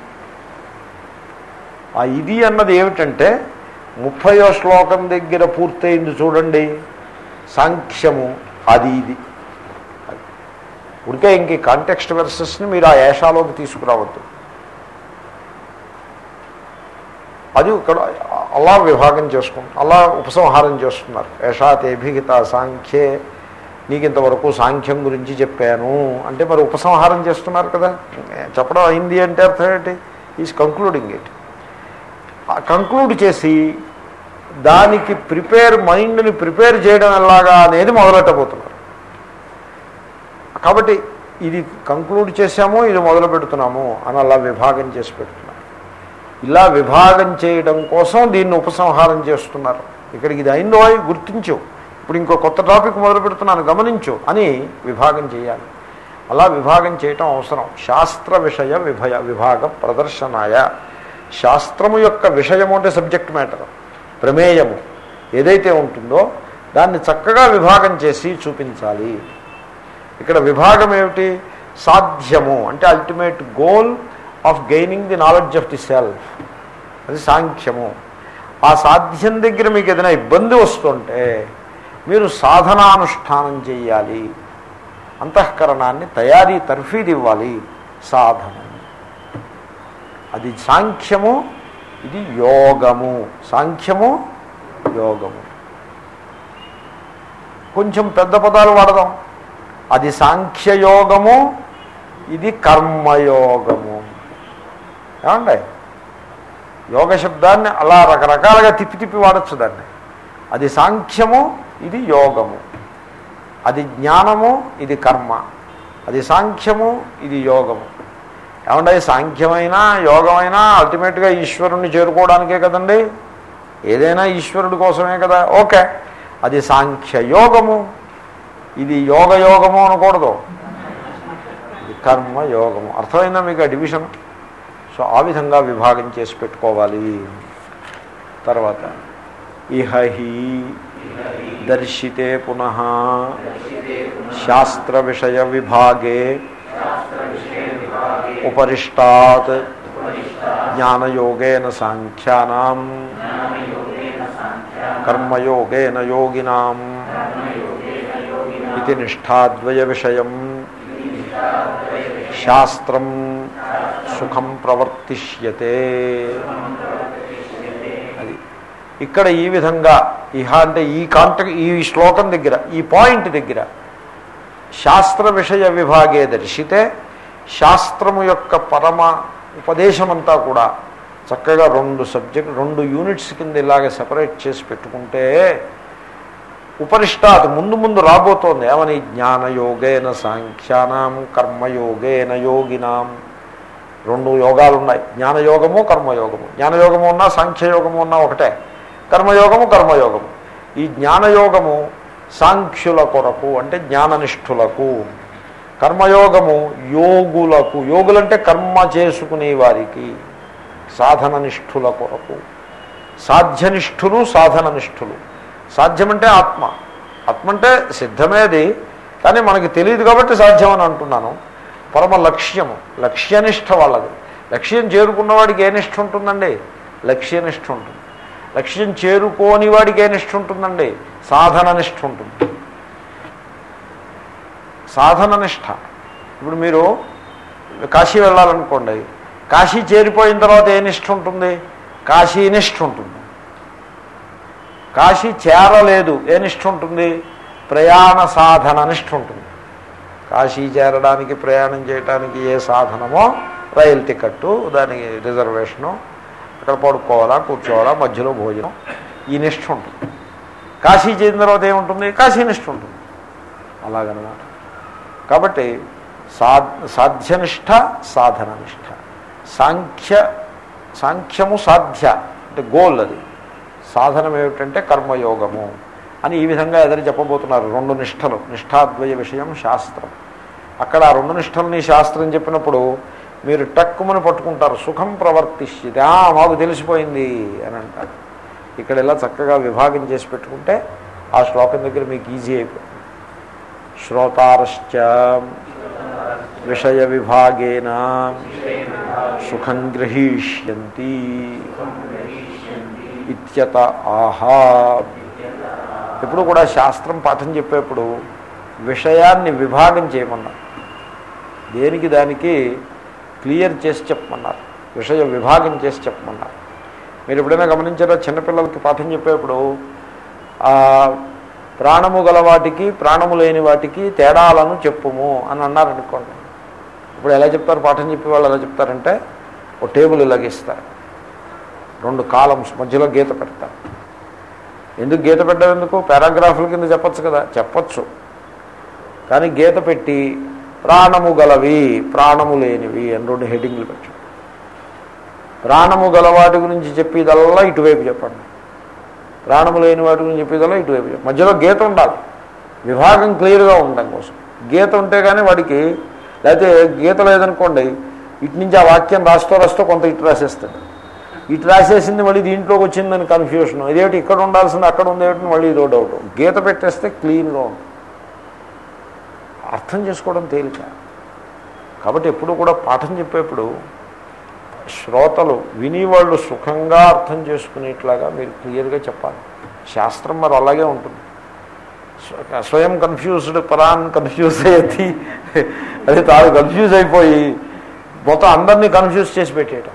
ఆ ఇది అన్నది ఏమిటంటే ముప్పయో శ్లోకం దగ్గర పూర్తయింది చూడండి సాంఖ్యము అది ఇది ఉడికే ఇంక కాంటెక్స్ట్ వెర్సెస్ని మీరు ఆ ఏషాలోకి తీసుకురావద్దు అది ఇక్కడ అలా విభాగం చేసుకుంటారు అలా ఉపసంహారం చేస్తున్నారు ఏషా తేభిహిత సాంఖ్యే నీకు ఇంతవరకు సాంఖ్యం గురించి చెప్పాను అంటే మరి ఉపసంహారం చేస్తున్నారు కదా చెప్పడం అయింది అంటే అర్థం ఏంటి ఈజ్ కంక్లూడింగ్ ఇట్ కంక్లూడ్ చేసి దానికి ప్రిపేర్ మైండ్ని ప్రిపేర్ చేయడం ఎలాగా అనేది మొదలెట్టబోతున్నారు కాబట్టి ఇది కంక్లూడ్ చేశాము ఇది మొదలు పెడుతున్నాము అని అలా విభాగం చేసి పెడుతున్నారు ఇలా విభాగం చేయడం కోసం దీన్ని ఉపసంహారం చేస్తున్నారు ఇక్కడికి ఇది అయిందో అయి గుర్తించు ఇప్పుడు ఇంకో కొత్త టాపిక్ మొదలు పెడుతున్నాను గమనించు అని విభాగం చేయాలి అలా విభాగం చేయటం అవసరం శాస్త్ర విషయ విభయ విభాగ ప్రదర్శనాయ శాస్త్రము యొక్క విషయము అంటే సబ్జెక్ట్ మ్యాటర్ ప్రమేయము ఏదైతే ఉంటుందో దాన్ని చక్కగా విభాగం చేసి చూపించాలి ఇక్కడ విభాగం ఏమిటి సాధ్యము అంటే ultimate goal of gaining the knowledge of the self అది సాంఖ్యము ఆ సాధ్యం దగ్గర మీకు ఏదైనా ఇబ్బంది వస్తుంటే మీరు సాధనానుష్ఠానం చేయాలి అంతఃకరణాన్ని తయారీ తర్ఫీది ఇవ్వాలి సాధనం అది సాంఖ్యము ఇది యోగము సాంఖ్యము యోగము కొంచెం పెద్ద పదాలు వాడదాం అది సాంఖ్యయోగము ఇది కర్మయోగము ఏమండి యోగ శబ్దాన్ని అలా రకరకాలుగా తిప్పి తిప్పి వాడచ్చు దాన్ని అది సాంఖ్యము ఇది యోగము అది జ్ఞానము ఇది కర్మ అది సాంఖ్యము ఇది యోగము ఏమంటే సాంఖ్యమైనా యోగమైనా అల్టిమేట్గా ఈశ్వరుణ్ణి చేరుకోవడానికే కదండి ఏదైనా ఈశ్వరుడి కోసమే కదా ఓకే అది సాంఖ్య యోగము ఇది యోగ యోగము అనకూడదు ఇది కర్మ యోగము అర్థమైందా మీకు ఆ డివిజన్ సో ఆ విధంగా విభాగం చేసి పెట్టుకోవాలి తర్వాత ఇహహి దర్శితే పునః శాస్త్ర విషయ విభాగే ఉపరిష్టాత్ జ్ఞానయోగేన సాంఖ్యానాం కర్మయోగేన యోగినాం ఇది నిష్ఠాద్వయ విషయం శాస్త్రం సుఖం ప్రవర్తిష్యతే అది ఇక్కడ ఈ విధంగా ఇహ అంటే ఈ కాంట ఈ శ్లోకం దగ్గర ఈ పాయింట్ దగ్గర శాస్త్ర విషయ విభాగే దర్శితే శాస్త్రము యొక్క పరమ ఉపదేశమంతా కూడా చక్కగా రెండు సబ్జెక్ట్ రెండు యూనిట్స్ కింద ఇలాగ సెపరేట్ చేసి పెట్టుకుంటే ఉపరిష్టాత్ ముందు ముందు రాబోతోంది ఏమని జ్ఞానయోగేన సాంఖ్యానాం కర్మయోగేన యోగినాం రెండు యోగాలు ఉన్నాయి జ్ఞానయోగము కర్మయోగము జ్ఞానయోగము ఉన్నా సాంఖ్యయోగము ఉన్నా ఒకటే కర్మయోగము కర్మయోగము ఈ జ్ఞానయోగము సాంఖ్యుల కొరకు అంటే జ్ఞాననిష్ఠులకు కర్మయోగము యోగులకు యోగులంటే కర్మ చేసుకునే వారికి సాధననిష్ఠుల కొరకు సాధ్యనిష్ఠులు సాధననిష్ఠులు సాధ్యమంటే ఆత్మ ఆత్మ అంటే సిద్ధమేది కానీ మనకి తెలియదు కాబట్టి సాధ్యం అని అంటున్నాను పరమ లక్ష్యము లక్ష్యనిష్ట వాళ్ళది లక్ష్యం చేరుకున్న వాడికి ఏ నిష్ఠ ఉంటుందండి లక్ష్యనిష్ట ఉంటుంది లక్ష్యం చేరుకోని వాడికి ఏ నిష్ఠ ఉంటుందండి సాధన నిష్ఠ ఉంటుంది సాధన నిష్ఠ ఇప్పుడు మీరు కాశీ వెళ్ళాలనుకోండి కాశీ చేరిపోయిన తర్వాత ఏ నిష్ఠ ఉంటుంది కాశీ నిష్ఠ ఉంటుంది కాశీ చేరలేదు ఏ నిష్ఠ ఉంటుంది ప్రయాణ సాధన నిష్ఠ ఉంటుంది కాశీ చేరడానికి ప్రయాణం చేయడానికి ఏ సాధనమో రైలు టికెట్టు దానికి రిజర్వేషను అక్కడ పడుకోవాలా కూర్చోవాలా మధ్యలో భోజనం ఈ నిష్ఠ ఉంటుంది కాశీ చేరిన తర్వాత ఏముంటుంది కాశీ నిష్ఠ ఉంటుంది అలాగనమాట కాబట్టి సా సాధ్యనిష్ట సాధననిష్ట సాంఖ్య సాంఖ్యము సాధ్య అంటే గోల్ అది సాధనం ఏమిటంటే కర్మయోగము అని ఈ విధంగా ఎదురు చెప్పబోతున్నారు రెండు నిష్టలు నిష్ఠాద్వయ విషయం శాస్త్రం అక్కడ ఆ రెండు నిష్టలని శాస్త్రం చెప్పినప్పుడు మీరు టక్కుమని పట్టుకుంటారు సుఖం ప్రవర్తిష్యతే "ఆ, మాకు తెలిసిపోయింది అని అంటారు ఇక్కడ ఇలా చక్కగా విభాగం చేసి పెట్టుకుంటే ఆ శ్లోకం దగ్గర మీకు ఈజీ అయిపోతుంది శ్రోతారశ్చ విషయ విభాగేన సుఖం గ్రహీష్యంతి ఇత్యత ఆహా ఎప్పుడు కూడా శాస్త్రం పాఠం చెప్పేప్పుడు విషయాన్ని విభాగం చేయమన్నారు దేనికి దానికి క్లియర్ చేసి చెప్పమన్నారు విషయ విభాగం చేసి చెప్పమన్నారు మీరు ఎప్పుడైనా గమనించారా చిన్నపిల్లలకి పాఠం చెప్పేప్పుడు ఆ, ప్రాణము గల వాటికి ప్రాణము లేని వాటికి తేడాలను చెప్పుము అని అన్నారనుకోండి ఇప్పుడు ఎలా చెప్తారు పాఠం చెప్పే వాళ్ళు ఎలా చెప్తారంటే ఒక టేబుల్ ఇలాగిస్తారు రెండు కాలమ్స్ మధ్యలో గీత పెడతారు ఎందుకు గీత పెట్టడం ఎందుకు పారాగ్రాఫ్ల కింద చెప్పచ్చు కదా చెప్పచ్చు కానీ గీత పెట్టి ప్రాణము గలవి ప్రాణము లేనివి అని రెండు హెడ్డింగ్లు పెట్టాడు ప్రాణము గల వాటి గురించి చెప్పేదల్లా ఇటువైపు చెప్పండి ప్రాణము లేని వాటి గురించి చెప్పేదల్లా ఇటువైపు చెప్పండి మధ్యలో గీత ఉండాలి విభాగం క్లియర్గా ఉండడం కోసం గీత ఉంటే కానీ వాడికి లేకపోతే గీత లేదనుకోండి ఇటు నుంచి ఆ వాక్యం రాస్తూ రాస్తూ కొంత ఇటు రాసేస్తాడు ఇటు రాసేసింది మళ్ళీ దీంట్లోకి వచ్చిందని కన్ఫ్యూషన్ ఇదేమిటి ఇక్కడ ఉండాల్సింది అక్కడ ఉందేమిటి మళ్ళీ ఇదో డౌట్ గీత పెట్టేస్తే క్లీన్గా ఉంటుంది అర్థం చేసుకోవడం తేలిక కాబట్టి ఎప్పుడు కూడా పాఠం చెప్పేప్పుడు శ్రోతలు వినేవాళ్ళు సుఖంగా అర్థం చేసుకునేట్లాగా మీరు క్లియర్గా చెప్పాలి శాస్త్రం మరి అలాగే ఉంటుంది స్వ- స్వయం కన్ఫ్యూజ్డ్ పరాన్ కన్ఫ్యూజ్ అయ్యేది అది తాను కన్ఫ్యూజ్ అయిపోయి మొత్తం అందరినీ కన్ఫ్యూజ్ చేసి పెట్టేయటం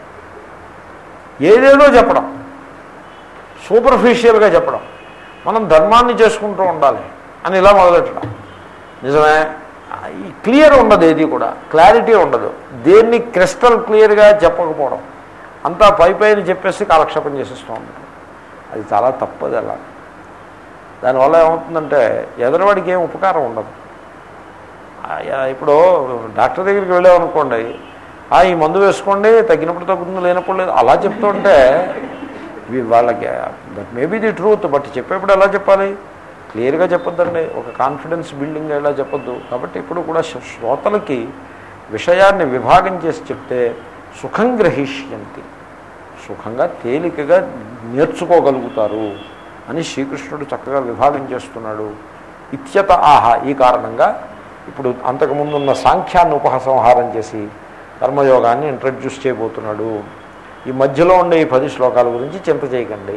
ఏదేదో చెప్పడం సూపర్ఫిషియల్గా చెప్పడం మనం ధర్మాన్ని చేసుకుంటూ ఉండాలి అని ఇలా మొదలెట్టడం నిజమే ఈ క్లియర్ ఉండదు ఏది కూడా క్లారిటీ ఉండదు దేన్ని క్రిస్టల్ క్లియర్గా చెప్పకపోవడం అంతా పై పైన చెప్పేసి కాలక్షేపం చేసేస్తూ ఉంటాం అది చాలా తప్పది అలా దానివల్ల ఏమవుతుందంటే ఎదరవాడికి ఏం ఉపకారం ఉండదు ఆ, యా- ఇప్పుడు డాక్టర్ దగ్గరికి వెళ్ళామనుకోండి "ఆ, ఈ మందు వేసుకోండి తగ్గినప్పుడు తగ్గుతుంది లేనప్పుడు లేదు అలా చెప్తుంటే ఇవి వాళ్ళకి that maybe the truth but చెప్పేప్పుడు ఎలా చెప్పాలి క్లియర్గా చెప్పొద్దండి ఒక కాన్ఫిడెన్స్ బిల్డింగ్ ఎలా చెప్పొద్దు కాబట్టి ఇప్పుడు కూడా శ్రో- శ్రోతలకి విషయాన్ని విభాగం చేసి చెప్తే సుఖం గ్రహిష్యంతి సుఖంగా తేలికగా నేర్చుకోగలుగుతారు అని శ్రీకృష్ణుడు చక్కగా విభాగం చేస్తున్నాడు ఇత్యత ఆహా ఈ కారణంగా ఇప్పుడు అంతకుముందున్న సాంఖ్యాన్ని ఉపసంహారం చేసి కర్మయోగాన్ని ఇంట్రడ్యూస్ చేయబోతున్నాడు ఈ మధ్యలో ఉండే ఈ పది శ్లోకాల గురించి చింత చేయకండి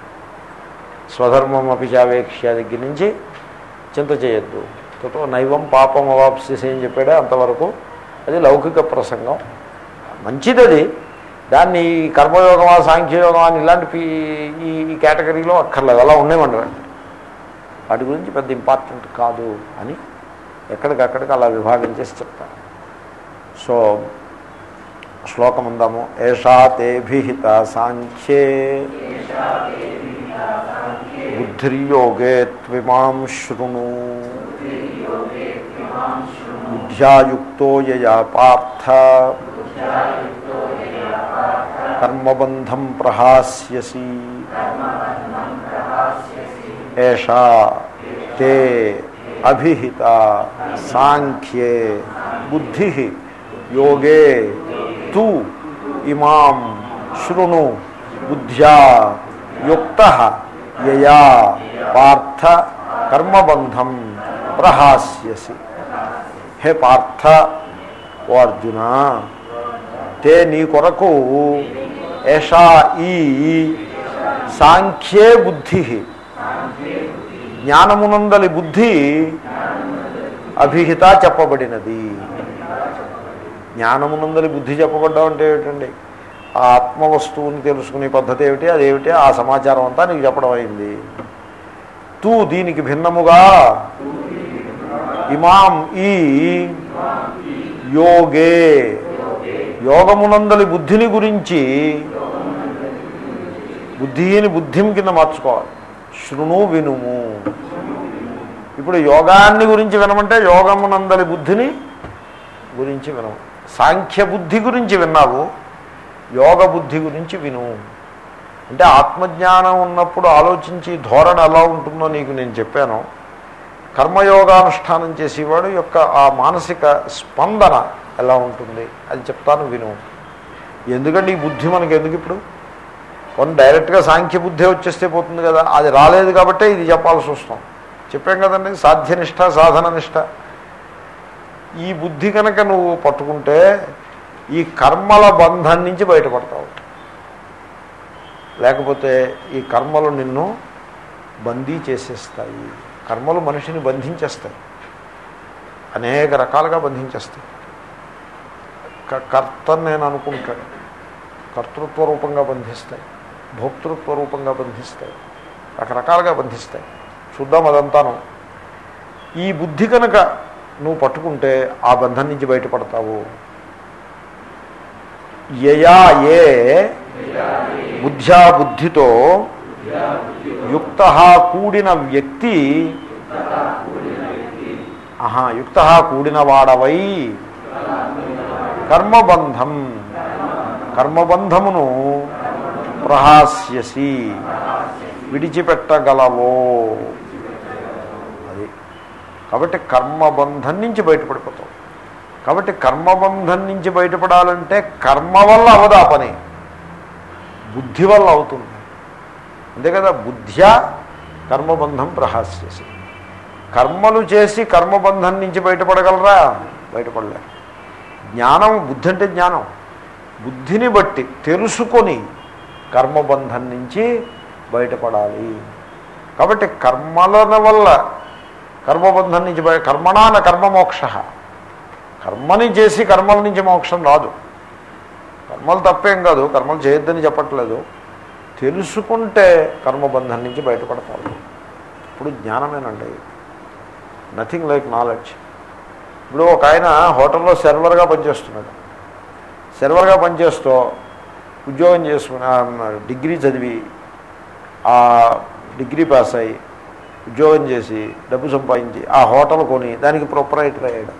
స్వధర్మం అపిచావేక్ష దగ్గర నుంచి చింత చేయొద్దు తో నైవం పాపం అవాప్సిసి అని చెప్పాడే అంతవరకు అది లౌకిక ప్రసంగం మంచిది అది దాన్ని ఈ కర్మయోగమా సాంఖ్యయోగమా అని ఇలాంటి పీ- ఈ ఈ కేటగిరీలో అక్కర్లేదు అలా ఉండేమండి వాటి గురించి పెద్ద ఇంపార్టెంట్ కాదు అని ఎక్కడికక్కడికి అలా విభాగం చేసి చెప్తారు సో శ్లోకం ఉందాము ఏషా తేభిహిత సాంఖ్యే బుద్ధిర్యోగే త్విమాం శృణు బుద్ధ్యాయుక్తో యయా పార్థ కర్మబంధం ప్రహాస్యసి ఏషా తే అభిహిత సాంఖ్యే బుద్ధి యోగే తు ఇమాం శృణు బుద్ధ్యా యుక్త యయా పార్థ కర్మబంధం ప్రహాస్యసి హే పార్థ ఓ అర్జున తే నీ కొరకు ఏషా ఈ సాంఖ్యే బుద్ధి జ్ఞానమునందలి బుద్ధి అభిహిత చెప్పబడినది జ్ఞానమునందలి బుద్ధి చెప్పబడ్డం అంటే ఏమిటండి ఆ ఆత్మ వస్తువుని తెలుసుకునే పద్ధతి ఏమిటి అదేమిటి ఆ సమాచారం అంతా నీకు చెప్పడం అయింది తూ దీనికి భిన్నముగా ఇమాం ఈ యోగే యోగమునందలి బుద్ధిని గురించి బుద్ధిని బుద్ధిం కింద మార్చుకోవాలి శృణు వినుము ఇప్పుడు యోగాన్ని గురించి వినమంటే యోగమునందలి బుద్ధిని గురించి వినము సాంఖ్య బుద్ధి గురించి విన్నావు యోగ బుద్ధి గురించి విను అంటే ఆత్మజ్ఞానం ఉన్నప్పుడు ఆలోచించి ధోరణ ఎలా ఉంటుందో నీకు నేను చెప్పాను కర్మయోగానుష్ఠానం చేసేవాడు యొక్క ఆ మానసిక స్పందన ఎలా ఉంటుంది అది చెప్తాను విను ఎందుకంటే ఈ బుద్ధి మనకి ఎందుకు ఇప్పుడు కొన్ని డైరెక్ట్గా సాంఖ్య బుద్ధి వచ్చేస్తే పోతుంది కదా అది రాలేదు కాబట్టే ఇది చెప్పాల్సి వస్తాం చెప్పాం కదండి సాధ్యనిష్ట సాధన నిష్ట ఈ బుద్ధి కనుక నువ్వు పట్టుకుంటే ఈ కర్మల బంధం నుంచి బయటపడతావు లేకపోతే ఈ కర్మలు నిన్ను బందీ చేసేస్తాయి కర్మలు మనిషిని బంధించేస్తాయి అనేక రకాలుగా బంధించేస్తాయి క- కర్తని నేను అనుకుంటాడు కర్తృత్వ రూపంగా బంధిస్తాయి భోక్తృత్వ రూపంగా బంధిస్తాయి రకరకాలుగా బంధిస్తాయి చూద్దాం అదంతాను ఈ బుద్ధి కనుక నువ్వు పట్టుకుంటే ఆ బంధం నుంచి బయటపడతావు యయా ఏ బుద్ధ్యా బుద్ధితో యుక్త కూడిన వ్యక్తి ఆహా యుక్త కూడిన వాడవై కర్మబంధం కర్మబంధమును ప్రహాస్యసి విడిచిపెట్టగలవో అది కాబట్టి కర్మబంధం నుంచి బయటపడిపోతావు కాబట్టి కర్మబంధం నుంచి బయటపడాలంటే కర్మ వల్ల అవదా పని బుద్ధి వల్ల అవుతుంది అంతే కదా బుద్ధ్యా కర్మబంధం ప్రహాస్యసి కర్మలు చేసి కర్మబంధం నుంచి బయటపడగలరా బయటపడలేరు జ్ఞానం బుద్ధి అంటే జ్ఞానం బుద్ధిని బట్టి తెలుసుకొని కర్మబంధం నుంచి బయటపడాలి కాబట్టి కర్మల వల్ల కర్మబంధం నుంచి బయ కర్మణాన కర్మమోక్ష కర్మని చేసి కర్మల నుంచి మోక్షం రాదు కర్మలు తప్పేం కాదు కర్మలు చేయొద్దని చెప్పట్లేదు తెలుసుకుంటే కర్మబంధం నుంచి బయటపడతారు ఇప్పుడు జ్ఞానమేనండి నథింగ్ లైక్ నాలెడ్జ్ ఇప్పుడు ఒక ఆయన హోటల్లో సర్వర్గా పనిచేస్తున్నాడు సర్వర్గా పనిచేస్తూ ఉద్యోగం చేసుకుని ఆ, డిగ్రీ చదివి ఆ డిగ్రీ పాస్ అయ్యి ఉద్యోగం చేసి డబ్బు సంపాదించి ఆ హోటల్ కొని దానికి ప్రొపరైటర్ అయ్యాడు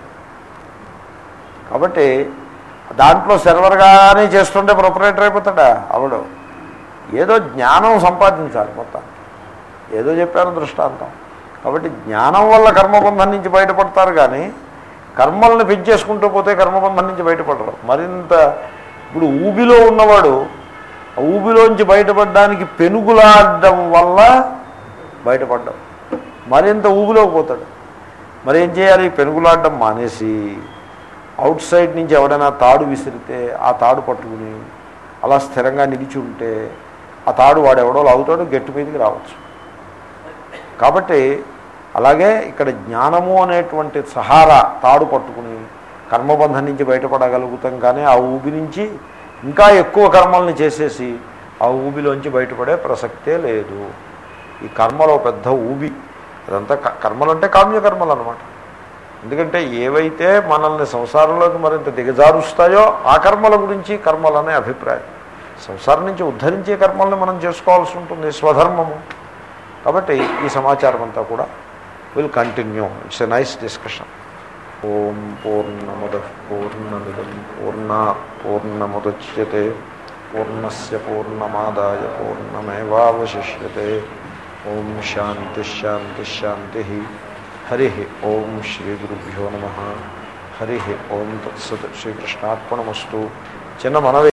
కాబట్టి దాంట్లో సర్వర్గానే చేస్తుంటే ప్రొపరేటర్ అయిపోతాడా అవడు ఏదో జ్ఞానం సంపాదించాలి మొత్తం ఏదో చెప్పాను దృష్టాంతం కాబట్టి జ్ఞానం వల్ల కర్మబంధం నుంచి బయటపడతారు కానీ కర్మల్ని పెంచేసుకుంటూ పోతే కర్మబంధం నుంచి బయటపడరు మరింత ఇప్పుడు ఊబిలో ఉన్నవాడు ఆ ఊబిలోంచి బయటపడడానికి పెనుగులాడడం వల్ల బయటపడ్డం మరింత ఊబిలోకి పోతాడు మరి ఏం చేయాలి పెనుగులాడడం మానేసి అవుట్ సైడ్ నుంచి ఎవడైనా తాడు విసిరితే ఆ తాడు పట్టుకుని అలా స్థిరంగా నిలిచి ఉంటే ఆ తాడు వాడు ఎవడో లాగుతాడు గట్టి మీదకి రావచ్చు కాబట్టి అలాగే ఇక్కడ జ్ఞానము అనేటువంటి సహారా తాడు పట్టుకుని కర్మబంధం నుంచి బయటపడగలుగుతాం కానీ ఆ ఊబి నుంచి ఇంకా ఎక్కువ కర్మల్ని చేసేసి ఆ ఊబిలోంచి బయటపడే ప్రసక్తే లేదు ఈ కర్మలో పెద్ద ఊబి అదంతా క- కర్మలు అంటే కామ్యకర్మలు అనమాట ఎందుకంటే ఏవైతే మనల్ని సంసారంలోకి మరింత దిగజారుస్తాయో ఆ కర్మల గురించి కర్మలనే అభిప్రాయం సంసారం నుంచి ఉద్ధరించే కర్మల్ని మనం చేసుకోవాల్సి ఉంటుంది స్వధర్మము కాబట్టి ఈ సమాచారం అంతా కూడా will continue it's a nice discussion ఓం పూర్ణముద పూర్ణమిదం పూర్ణ పూర్ణముద్యతే పూర్ణస్ పూర్ణమాదాయ పూర్ణమేవాశిష్యతే ఓం శాంతి శాంతి శాంతి హరి ఓం శ్రీ గురుభ్యో నమ హరి ఓం తత్సత్ శ్రీకృష్ణార్పణమస్తు చిన్న మనవి